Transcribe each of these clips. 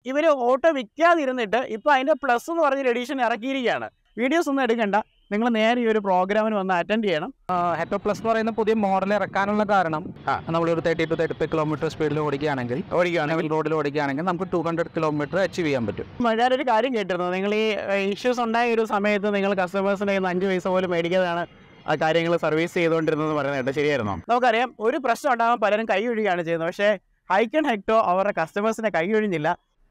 ഇവർ ഓട്ടോ വിൽക്കാതിരുന്നിട്ട് ഇപ്പോൾ അതിൻ്റെ പ്ലസ് എന്ന് പറഞ്ഞൊരു എഡിഷൻ ഇറക്കിയിരിക്കുകയാണ് വീഡിയോസ് ഒന്നും എടുക്കണ്ട നിങ്ങൾ നേരെ ഈ ഒരു പ്രോഗ്രാമിന് വന്ന് അറ്റൻഡ് ചെയ്യണം ഹെറ്റോ പ്ലസ് എന്ന് പറയുന്ന പുതിയ മോഡൽ ഇറക്കാനുള്ള കാരണം ആ. നമ്മളൊരു thirty to thirty five kilometre സ്പീഡിൽ ഓടിക്കുകയാണെങ്കിൽ ഓടിക്കുകയാണ് റോഡിൽ ഓടിക്കുകയാണെങ്കിൽ നമുക്ക് ടു ഹൺഡ്രഡ് കിലോമീറ്റർ അച്ചീവ് ചെയ്യാൻ പറ്റും ഞാനൊരു കാര്യം കേട്ടിരുന്നു നിങ്ങൾ ഈ ഇഷ്യൂസ് ഉണ്ടായ ഒരു സമയത്ത് നിങ്ങൾ കസ്റ്റമേഴ്സിൻ്റെ കയ്യിൽ നിന്ന് അഞ്ച് പൈസ പോലും മേടിക്കാതെയാണ് ആ കാര്യങ്ങൾ സർവീസ് ചെയ്തുകൊണ്ടിരുന്നതെന്ന് പറയുന്നത് കേട്ടോ ശരിയായിരുന്നോ നമുക്കറിയാം ഒരു പ്രശ്നം ഉണ്ടാകാൻ പലരും കൈ ഒഴിയുകയാണ് ചെയ്യുന്നത് പക്ഷേ ഹൈക്കൺ ഹെക്ടോ അവരുടെ കസ്റ്റമേഴ്സിനെ കൈ ഒഴിഞ്ഞില്ല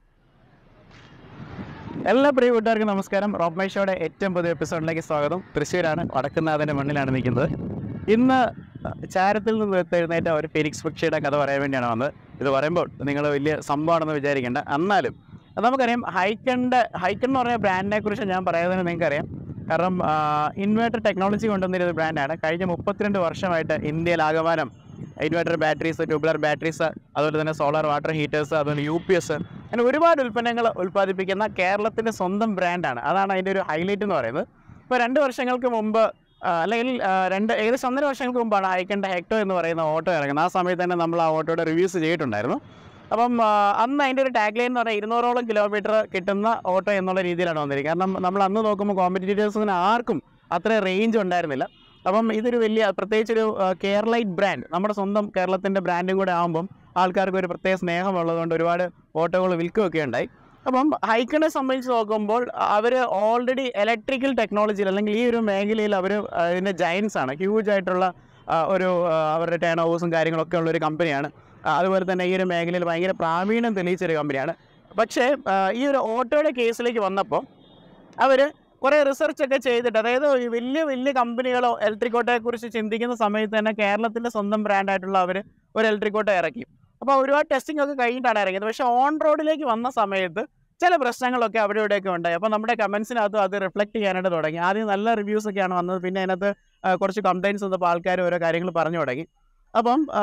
എല്ലാ പ്രിയ കൂട്ടുകാർക്കും നമസ്കാരം റോബ് മൈ ഷോയുടെ ഏറ്റവും പുതിയ എപ്പിസോഡിലേക്ക് സ്വാഗതം തൃശ്ശൂരാണ് വടക്കുന്നാഥൻ്റെ മണ്ണിലാണ് നിൽക്കുന്നത് ഇന്ന് ചാരത്തിൽ നിന്ന് എഴുന്നേറ്റ ഒരു ഫെനിക്സ് പക്ഷിയുടെ കഥ പറയാൻ വേണ്ടിയാണ് വന്നത് ഇത് പറയുമ്പോൾ നിങ്ങൾ വലിയ സംഭവമാണെന്ന് വിചാരിക്കേണ്ട എന്നാലും നമുക്കറിയാം ഹൈക്കണിൻ്റെ ഹൈക്കൺ എന്ന് പറഞ്ഞ ബ്രാൻഡിനെ കുറിച്ച് ഞാൻ പറയാതെ നിങ്ങൾക്കറിയാം കാരണം ഇൻവേർട്ടർ ടെക്നോളജി കൊണ്ടുവന്നൊരു ബ്രാൻഡാണ് കഴിഞ്ഞ മുപ്പത്തിരണ്ട് വർഷമായിട്ട് ഇന്ത്യയിലാകമാനം ഇൻവേർട്ടർ ബാറ്ററീസ് ട്യൂബുലർ ബാറ്ററീസ് അതുപോലെ തന്നെ സോളാർ വാട്ടർ ഹീറ്റേഴ്സ് അതുപോലെ യു പി എസ് അങ്ങനെ ഒരുപാട് ഉൽപ്പന്നങ്ങൾ ഉൽപ്പാദിപ്പിക്കുന്ന കേരളത്തിൻ്റെ സ്വന്തം ബ്രാൻഡാണ് അതാണ് അതിൻ്റെ ഒരു ഹൈലൈറ്റ് എന്ന് പറയുന്നത് ഇപ്പോൾ രണ്ട് വർഷങ്ങൾക്ക് മുമ്പ് ആ, അല്ലെങ്കിൽ ആ, രണ്ട് ഏകദേശം ഒന്നര വർഷങ്ങൾക്ക് മുമ്പാണ് ഹൈക്കണ്ട ഹെക്ടോ എന്ന് പറയുന്ന ഓട്ടോ ഇറങ്ങുന്നത് ആ സമയത്ത് തന്നെ നമ്മൾ ആ ഓട്ടോയുടെ റിവ്യൂസ് ചെയ്തിട്ടുണ്ടായിരുന്നു അപ്പം ആ, അന്ന് അതിൻ്റെ ഒരു ടാഗ് ലൈൻ എന്ന് പറഞ്ഞാൽ ഇരുന്നൂറോളം കിലോമീറ്റർ കിട്ടുന്ന ഓട്ടോ എന്നുള്ള രീതിയിലാണ് വന്നിരിക്കുന്നത് കാരണം നമ്മൾ അന്ന് നോക്കുമ്പോൾ കോമ്പറ്റീറ്റേഴ്സിന് ആർക്കും അത്ര റേഞ്ച് ഉണ്ടായിരുന്നില്ല അപ്പം ഇതൊരു വലിയ പ്രത്യേകിച്ച് ഒരു കേരളൈറ്റ് ബ്രാൻഡ് നമ്മുടെ സ്വന്തം കേരളത്തിൻ്റെ ബ്രാൻഡും കൂടെ ആകുമ്പം ആൾക്കാർക്ക് ഒരു പ്രത്യേക സ്നേഹമുള്ളതുകൊണ്ട് ഒരുപാട് ഓട്ടോകൾ വിൽക്കുകയൊക്കെ ഉണ്ടായി അപ്പം ഹൈക്കണെ സംബന്ധിച്ച് നോക്കുമ്പോൾ അവർ ഓൾറെഡി ഇലക്ട്രിക്കൽ ടെക്നോളജിയിൽ അല്ലെങ്കിൽ ഈ ഒരു മേഖലയിൽ അവർ അതിൻ്റെ ജയൻസ് ആണ് ഹ്യൂജ് ആയിട്ടുള്ള ആ, ഒരു ആ, അവരുടെ ടേൺ ഓവേഴ്സും കാര്യങ്ങളൊക്കെ ഉള്ള ഒരു കമ്പനിയാണ് ആ, അതുപോലെ തന്നെ ഈ ഒരു മേഖലയിൽ ഭയങ്കര പ്രാവീണ്യം തെളിയിച്ചൊരു കമ്പനിയാണ് പക്ഷേ ആ, ഈ ഒരു ഓട്ടോയുടെ കേസിലേക്ക് വന്നപ്പോൾ അവർ കുറേ റിസർച്ച് ഒക്കെ ചെയ്തിട്ട് അതായത് ഈ വലിയ വലിയ കമ്പനികളോ ഇലക്ട്രിക് ഓട്ടോയെ കുറിച്ച് ചിന്തിക്കുന്ന സമയത്ത് തന്നെ കേരളത്തിൻ്റെ സ്വന്തം ബ്രാൻഡായിട്ടുള്ള അവർ ഒരു ഇലക്ട്രിക് ഓട്ടോ ഇറക്കി അപ്പോൾ ഒരുപാട് ടെസ്റ്റിംഗ് ഒക്കെ കഴിഞ്ഞിട്ടാണ് ഇറങ്ങിയത് പക്ഷേ ഓൺ റോഡിലേക്ക് വന്ന സമയത്ത് ചില പ്രശ്നങ്ങളൊക്കെ അവിടെ ഇവിടെയൊക്കെ ഉണ്ടായി അപ്പോൾ നമ്മുടെ കമൻസിനകത്തും അത് റിഫ്ലക്റ്റ് ചെയ്യാനായിട്ട് തുടങ്ങി ആദ്യം നല്ല റിവ്യൂസ് ഒക്കെയാണ് വന്നത് പിന്നെ അതിനകത്ത് ആ, കുറച്ച് കംപ്ലയിൻസ് വന്നപ്പോൾ ആൾക്കാർ ഓരോ കാര്യങ്ങൾ പറഞ്ഞു തുടങ്ങി അപ്പം ആ,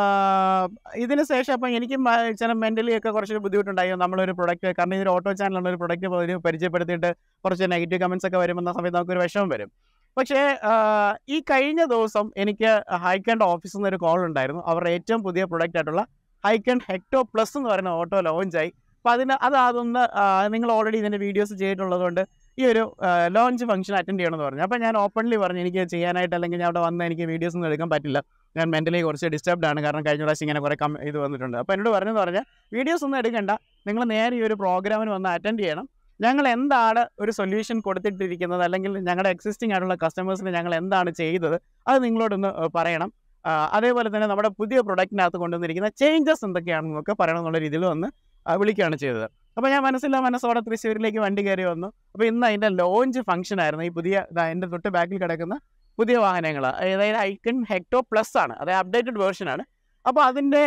ഇതിന് ശേഷം അപ്പം എനിക്കും ആ, ചില മെൻ്റലി ഒക്കെ കുറച്ച് ബുദ്ധിമുട്ടുണ്ടായി നമ്മളൊരു പ്രൊഡക്റ്റ് കാരണം ഇതൊരു ഓട്ടോ ചാനലുള്ള ഒരു പ്രൊഡക്റ്റ് ഒരു പരിചയപ്പെടുത്തിയിട്ട് കുറച്ച് നെഗറ്റീവ് കമൻസ് ഒക്കെ വരുമ്പോൾ സമയത്ത് നമുക്കൊരു വിഷമം വരും പക്ഷേ ആ, ഈ കഴിഞ്ഞ ദിവസം എനിക്ക് ഹൈക്കണ്ട് ഓഫീസിൽ നിന്ന് ഒരു കോൾ ഉണ്ടായിരുന്നു അവരുടെ ഏറ്റവും പുതിയ പ്രൊഡക്റ്റ് ആയിട്ടുള്ള ഹൈക്കണ്ട് ഹെക്ടോ പ്ലസ് എന്ന് പറയുന്ന ഓട്ടോ ലോഞ്ചായി അപ്പോൾ അതിന് അത് അതൊന്ന് ആ, നിങ്ങൾ ഓൾറെഡി ഇതിൻ്റെ വീഡിയോസ് ചെയ്തിട്ടുള്ളതുകൊണ്ട് ഈ ഒരു ലോഞ്ച് ഫംഗ്ഷൻ അറ്റൻഡ് ചെയ്യണമെന്ന് പറഞ്ഞു അപ്പോൾ ഞാൻ ഓപ്പൺലി പറഞ്ഞു എനിക്ക് ചെയ്യാനായിട്ട് അല്ലെങ്കിൽ ഞാൻ അവിടെ വന്ന് എനിക്ക് വീഡിയോസ് ഒന്നും എടുക്കാൻ പറ്റില്ല ഞാൻ മെൻ്റലി കുറച്ച് ഡിസ്റ്റർബ്ഡ് ആണ് കാരണം കഴിഞ്ഞ പ്രാവശ്യം ഇങ്ങനെ കുറേ കം ഇത് വന്നിട്ടുണ്ട് അപ്പോൾ എന്നോട് പറഞ്ഞെന്ന് പറഞ്ഞാൽ വീഡിയോസ് ഒന്നും എടുക്കണ്ട നിങ്ങൾ നേരെ ഈ ഒരു പ്രോഗ്രാമിന് വന്ന് അറ്റൻഡ് ചെയ്യണം ഞങ്ങൾ എന്താണ് ഒരു സൊല്യൂഷൻ കൊടുത്തിട്ടിരിക്കുന്നത് അല്ലെങ്കിൽ ഞങ്ങളുടെ എക്സിസ്റ്റിംഗ് ആയിട്ടുള്ള കസ്റ്റമേഴ്സിന് ഞങ്ങൾ എന്താണ് ചെയ്തത് അത് നിങ്ങളോടൊന്ന് ഏഹ്, പറയണം ആ, അതേപോലെ തന്നെ നമ്മുടെ പുതിയ പ്രൊഡക്റ്റിനകത്ത് കൊണ്ടുവന്നിരിക്കുന്ന ചേഞ്ചസ് എന്തൊക്കെയാണെന്നൊക്കെ പറയണം എന്നുള്ള രീതിയിൽ വന്ന് ആ, വിളിക്കുകയാണ് ചെയ്തത് അപ്പോൾ ഞാൻ മനസ്സില്ല മനസ്സോടെ തൃശ്ശൂരിലേക്ക് വണ്ടി കയറി വന്നു അപ്പോൾ ഇന്ന് അതിൻ്റെ ലോഞ്ച് ഫംഗ്ഷൻ ആയിരുന്നു ഈ പുതിയ ദാ എൻ്റെ തൊട്ട് ബാക്കിൽ കിടക്കുന്ന പുതിയ വാഹനങ്ങൾ അതായത് ഐക്കൺ ഹെക്ടോ പ്ലസ് ആണ് അതായത് അപ്ഡേറ്റഡ് വേർഷൻ ആണ് അപ്പോൾ അതിൻ്റെ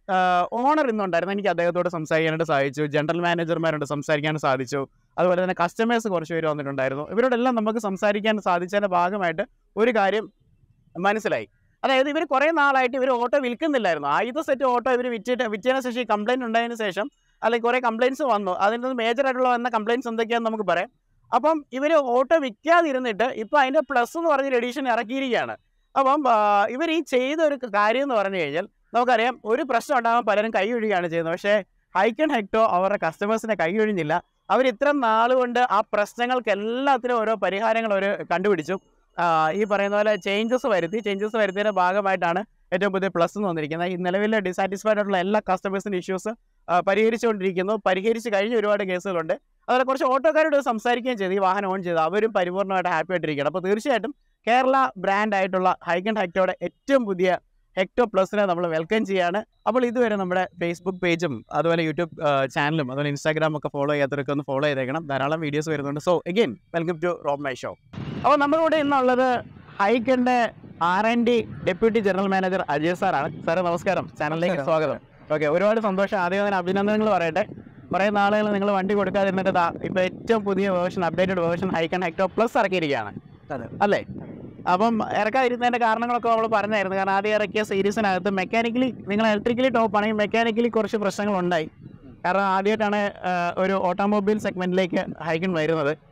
ഓണർ ഇന്നുണ്ടായിരുന്നു എനിക്ക് അദ്ദേഹത്തോട് സംസാരിക്കാനായിട്ട് സാധിച്ചു ജനറൽ മാനേജർമാരോട് സംസാരിക്കാൻ സാധിച്ചു അതുപോലെ തന്നെ കസ്റ്റമേഴ്സ് കുറച്ച് പേര് വന്നിട്ടുണ്ടായിരുന്നു ഇവരോടെല്ലാം നമുക്ക് സംസാരിക്കാൻ സാധിച്ചതിൻ്റെ ഭാഗമായിട്ട് ഒരു കാര്യം മനസ്സിലായി അതായത് ഇവർ കുറേ നാളായിട്ട് ഇവർ ഓട്ടോ വിൽക്കുന്നില്ലായിരുന്നു ആദ്യത്തെ സെറ്റ് ഓട്ടോ ഇവർ വിറ്റിട്ട് വിറ്റതിന് ശേഷം ഈ കംപ്ലയിൻറ്റ് ഉണ്ടായതിന് ശേഷം അല്ലെങ്കിൽ കുറേ കംപ്ലയിൻസ് വന്നു അതിൻ്റെ മേജർ ആയിട്ടുള്ള വന്ന കംപ്ലയിൻസ് എന്തൊക്കെയാണെന്ന് നമുക്ക് പറയാം അപ്പം ഇവർ ഓട്ടോ വിൽക്കാതിരുന്നിട്ട് ഇപ്പോൾ അതിൻ്റെ പ്ലസ് എന്ന് പറഞ്ഞൊരു എഡിഷൻ ഇറക്കിയിരിക്കുകയാണ് അപ്പം ഇവർ ഈ ചെയ്ത ഒരു കാര്യം എന്ന് പറഞ്ഞു കഴിഞ്ഞാൽ നമുക്കറിയാം ഒരു പ്രശ്നം ഉണ്ടാകാൻ പലരും കൈ ഒഴിയുകയാണ് ചെയ്യുന്നത് പക്ഷേ ഹൈക്കൺ ഹെക്ടോ അവരുടെ കസ്റ്റമേഴ്സിനെ കൈ ഒഴിഞ്ഞില്ല അവർ ഇത്ര നാൾ കൊണ്ട് ആ പ്രശ്നങ്ങൾക്ക് എല്ലാത്തിനും ഓരോ പരിഹാരങ്ങൾ അവർ കണ്ടുപിടിച്ചു ആ, ഈ പറയുന്ന പോലെ ചേഞ്ചസ് വരുത്തി ചേഞ്ചസ് വരുത്തിയതിൻ്റെ ഭാഗമായിട്ടാണ് ഏറ്റവും പുതിയ പ്ലസ് എന്ന് വന്നിരിക്കുന്നത് ഈ നിലവിലെ ഡിസാറ്റിസ്ഫൈഡ് ആയിട്ടുള്ള എല്ലാ കസ്റ്റമേഴ്സിൻ്റെ ഇഷ്യൂസ് പരിഹരിച്ചുകൊണ്ടിരിക്കുന്നു പരിഹരിച്ച് കഴിഞ്ഞ ഒരുപാട് കേസുകളുണ്ട് അതുപോലെ കുറച്ച് ഓട്ടോക്കാരോട് സംസാരിക്കുകയും ചെയ്തു ഈ വാഹനം ഓൺ ചെയ്തു അവരും പരിപൂർണ്ണമായിട്ട് ഹാപ്പി ആയിട്ടിരിക്കുകയാണ് അപ്പോൾ തീർച്ചയായിട്ടും കേരള ബ്രാൻഡ് ആയിട്ടുള്ള ഹൈക്കൺ ഹെക്ടോയുടെ ഏറ്റവും പുതിയ ഹെക്ടോ പ്ലസിനെ നമ്മൾ വെൽക്കം ചെയ്യാണ് അപ്പോൾ ഇതുവരെ നമ്മുടെ ഫേസ്ബുക്ക് പേജും അതുപോലെ യൂട്യൂബ് ചാനലും അതുപോലെ ഇൻസ്റ്റാഗ്രാം ഒക്കെ ഫോളോ ചെയ്യാത്തവരൊക്കെ ഒന്ന് ഫോളോ ചെയ്തേക്കണം ധാരാളം വീഡിയോസ് വരുന്നുണ്ട് so again welcome to roam my show അപ്പോൾ നമ്മളിവിടെ ഇന്നുള്ളത് ഹൈക്കൻ്റെ R N D deputy general manager Ajay സാറാണ് സാറേ നമസ്കാരം ചാനലിലേക്ക് നമസ്കാരം. സ്വാഗതം ഓക്കെ ഒരുപാട് സന്തോഷം ആദ്യം തന്നെ അഭിനന്ദനങ്ങൾ പറയട്ടെ കുറേ നാളുകൾ നിങ്ങൾ വണ്ടി കൊടുക്കാതിരുന്നിട്ട് ദാ ഇപ്പോൾ ഏറ്റവും പുതിയ version updated version Hykon hecto plus ഇറക്കിയിരിക്കുകയാണ് അതെ. അല്ലേ അപ്പം ഇറക്കാതിരുന്നതിൻ്റെ കാരണങ്ങളൊക്കെ നമ്മൾ പറഞ്ഞായിരുന്നു കാരണം ആദ്യം ഇറക്കിയ സീരീസിനകത്ത് മെക്കാനിക്കലി നിങ്ങൾ ഇലക്ട്രിക്കലി ടോപ്പ് ആണെങ്കിൽ മെക്കാനിക്കലി കുറച്ച് പ്രശ്നങ്ങളുണ്ടായി കാരണം ആദ്യമായിട്ടാണ് ആ, ഒരു ഓട്ടോമൊബൈൽ സെഗ്മെൻറ്റിലേക്ക് ഹൈക്കൺ വരുന്നത്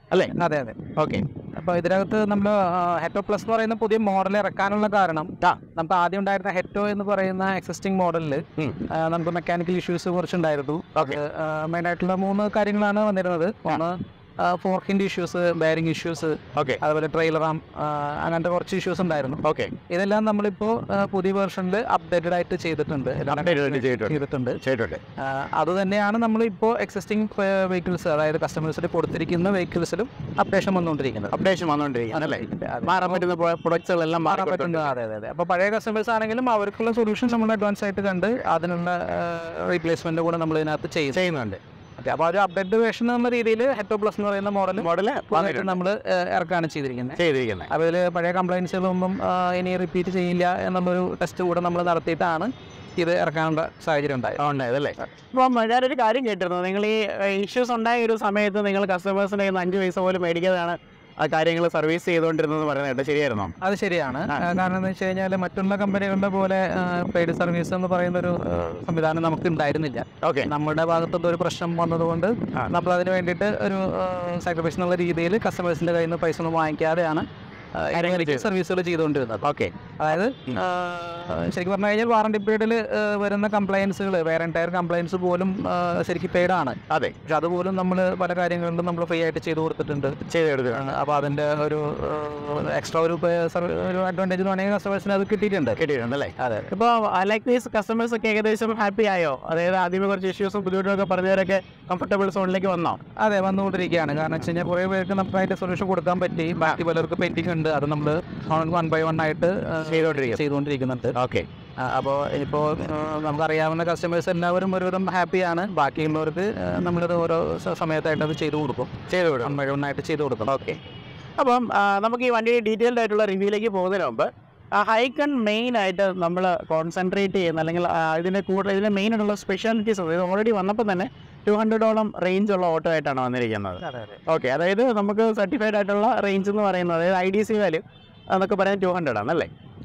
അല്ലേ അതെ അതെ ഓക്കെ അപ്പോൾ ഇതിനകത്ത് നമ്മൾ ഹെറ്റോ പ്ലസ് എന്ന് പറയുന്ന പുതിയ മോഡൽ ഇറക്കാനുള്ള കാരണം ആ. നമുക്ക് ആദ്യം ഉണ്ടായിരുന്ന ഹെറ്റോ എന്ന് പറയുന്ന എക്സിസ്റ്റിംഗ് മോഡലിൽ ഉം. നമുക്ക് മെക്കാനിക്കൽ ഇഷ്യൂസ് കുറച്ചുണ്ടായിരുന്നു ഓക്കെ മെയിൻ ആയിട്ടുള്ള മൂന്ന് കാര്യങ്ങളാണ് വന്നിരുന്നത് ഒന്ന് ഫോർക്കിൻ്റെ ഇഷ്യൂസ് ബെയറിംഗ് ഇഷ്യൂസ് ഓക്കെ അതുപോലെ ട്രെയിലർ ആം അങ്ങനത്തെ കുറച്ച് ഇഷ്യൂസ് ഉണ്ടായിരുന്നു ഓക്കെ ഇതെല്ലാം നമ്മളിപ്പോൾ പുതിയ വേർഷനിൽ അപ്ഡേറ്റഡ് ആയിട്ട് ചെയ്തിട്ടുണ്ട് എല്ലാം Updated ആയിട്ട് ചെയ്തിട്ടുണ്ട്. ചെയ്തിട്ടുണ്ട് ചെയ്തിട്ടുണ്ട് ആ, അത് തന്നെയാണ് നമ്മൾ ഇപ്പോൾ എക്സിസ്റ്റിംഗ് വെഹിക്കിൾസ് അതായത് കസ്റ്റമേഴ്സിൽ കൊടുത്തിരിക്കുന്ന വെഹിക്കിൾസിലും അപ്ഡേഷൻ വന്നുകൊണ്ടിരിക്കുന്നത് അപ്ഡേഷൻ വന്നുകൊണ്ടിരിക്കുകയാണ് അല്ലേ അതെ. മാറാൻ പറ്റുന്ന പ്രൊഡക്ട്സുകളെല്ലാം മാറാൻ മാറാൻ പറ്റുന്ന അതെ അതെ അതെ അപ്പോൾ പഴയ കസ്റ്റമേഴ്സ് ആണെങ്കിലും അവർക്കുള്ള സൊല്യൂഷൻ നമ്മൾ അഡ്വാൻസ് ആയിട്ട് കണ്ട് അതിനുള്ള റീപ്ലേസ്മെന്റ് കൂടെ നമ്മൾ ഇതിനകത്ത് ചെയ്യും ചെയ്യുന്നുണ്ട് ഓക്കെ അപ്പോൾ ഒരു അപ്ഡേറ്റ് വേർഷൻ എന്ന രീതിയിൽ ഹെറ്റോ പ്ലസ് എന്ന് പറയുന്ന മോഡൽ മോഡല് നമ്മൾ ഇറക്കാണ് ചെയ്തിരിക്കുന്നത് ചെയ്തിരിക്കുന്നത് അതിൽ പഴയ കംപ്ലൈൻസുകളൊന്നും ആ, ഇനി റിപ്പീറ്റ് ചെയ്യില്ല എന്നുള്ളൊരു ടെസ്റ്റ് കൂടെ നമ്മൾ നടത്തിയിട്ടാണ് ഇത് ഇറക്കാനുള്ള സാഹചര്യം ഉണ്ടായത് ഉണ്ടായതല്ലേ അപ്പം ഞാനൊരു കാര്യം കേട്ടിരുന്നു നിങ്ങൾ ഈ ഇഷ്യൂസ് ഉണ്ടായ ഒരു സമയത്ത് നിങ്ങൾ കസ്റ്റമേഴ്സിൻ്റെ കയ്യിൽ നിന്ന് അഞ്ച് പൈസ പോലും മേടിക്കാതെയാണ് ആ കാര്യങ്ങൾ സർവീസ് ചെയ്തുകൊണ്ടിരുന്നത് പറയുന്നത് കേട്ടോ ശരിയായിരുന്നോ അത് ശരിയാണ് ആ, കാരണം എന്ന് വെച്ച് കഴിഞ്ഞാൽ മറ്റുള്ള കമ്പനികളുടെ പോലെ പെയ്ഡ് സർവീസ് എന്ന് പറയുന്ന ഒരു ആ, സംവിധാനം നമുക്ക് ഉണ്ടായിരുന്നില്ല ഓക്കെ നമ്മുടെ ഭാഗത്തുനിന്ന് ഒരു പ്രശ്നം വന്നതുകൊണ്ട് ആ. നമ്മൾ അതിന് വേണ്ടിയിട്ട് ഒരു സാക്രിഫൈസ് എന്നുള്ള രീതിയിൽ കസ്റ്റമേഴ്സിന്റെ കയ്യിൽ നിന്ന് പൈസ ഒന്നും വാങ്ങിക്കാതെയാണ് കാര്യങ്ങൾ ചെയ്തു. സർവീസുകൾ ചെയ്തുകൊണ്ടിരുന്നത് ഓക്കെ അതായത് ആ, ശരിക്കും പറഞ്ഞു കഴിഞ്ഞാൽ വാറണ്ടി പീരീഡിൽ വരുന്ന കംപ്ലൈൻസുകൾ വേറെ എൻറ്റയർ കംപ്ലൈൻസ് പോലും ആ, ശരിക്കും പെയ്ഡ് ആണ് അതെ പക്ഷെ അതുപോലും നമ്മൾ പല കാര്യങ്ങളിലും നമ്മൾ ഫ്രീ ആയിട്ട് ചെയ്തു കൊടുത്തിട്ടുണ്ട് ചെയ്തെടുത്തു അപ്പോൾ അതിൻ്റെ ഒരു എക്സ്ട്രാ ഒരു പേ- സർവ- ഒരു അഡ്വാൻറ്റേജ് വേണമെങ്കിൽ കസ്റ്റമേഴ്സിന് അത് കിട്ടിയിട്ടുണ്ട് കിട്ടിയിട്ടുണ്ടല്ലേ അതെ ഇപ്പോൾ ലൈക്ക് ദീസ് കസ്റ്റമേഴ്സ് ഒക്കെ ഏകദേശം ഹാപ്പി ആയോ അതായത് ആദ്യമേ കുറച്ച് ഇഷ്യൂസും ബുദ്ധിമുട്ടൊക്കെ പറഞ്ഞവരൊക്കെ കംഫർട്ടബിൾ സോണിലേക്ക് വന്നോ അതെ വന്നുകൊണ്ടിരിക്കുകയാണ് കാരണം വെച്ച് കഴിഞ്ഞാൽ കുറേ പേർക്ക് നമുക്കായിട്ട് സൊല്യൂഷൻ കൊടുക്കാൻ പറ്റി ബാക്കി പലർക്ക് പെൻഡിങ് ഉണ്ട് അത് നമ്മൾ വൺ ബൈ വൺ ആയിട്ട് ആ, ചെയ്തുകൊണ്ടിരിക്കും ചെയ്തുകൊണ്ടിരിക്കുന്നുണ്ട് ഓക്കെ അപ്പോൾ ഇപ്പോൾ നമുക്കറിയാവുന്ന കസ്റ്റമേഴ്സ് എല്ലാവരും ഒരുവിധം ഹാപ്പിയാണ് ബാക്കിയുള്ളവർക്ക് ആ, നമ്മളിത് ഓരോ സ- സമയത്തായിട്ട് അത് ചെയ്തു കൊടുക്കും ചെയ്തു വിടും വൺ ബൈ വൺ ആയിട്ട് ചെയ്തു കൊടുക്കും ഓക്കെ അപ്പം ആ, നമുക്ക് ഈ വണ്ടിയുടെ ഡീറ്റെയിൽഡ് ആയിട്ടുള്ള റിവ്യൂയിലേക്ക് പോകുന്നതിന് മുമ്പ് ഹൈക്കൺ മെയിൻ ആയിട്ട് നമ്മൾ കോൺസെൻട്രേറ്റ് ചെയ്യുന്ന അല്ലെങ്കിൽ ആ, ഇതിൻ്റെ കൂടുതൽ ഇതിൻ്റെ മെയിൻ ആയിട്ടുള്ള സ്പെഷ്യാലിറ്റീസ് ഇത് ഓൾറെഡി വന്നപ്പോൾ തന്നെ ടു ഹൺഡ്രഡോളം റേഞ്ച് ഉള്ള ഓട്ടോ ആയിട്ടാണ് വന്നിരിക്കുന്നത് അതെ അതെ ഓക്കെ അതായത് നമുക്ക് സർട്ടിഫൈഡ് ആയിട്ടുള്ള റേഞ്ച് എന്ന് പറയുന്നത് അതായത് ഐ ഡി സി വാല്യൂ എന്നൊക്കെ പറയുന്നത് ടു ഹൺഡ്രഡ് ആണല്ലേ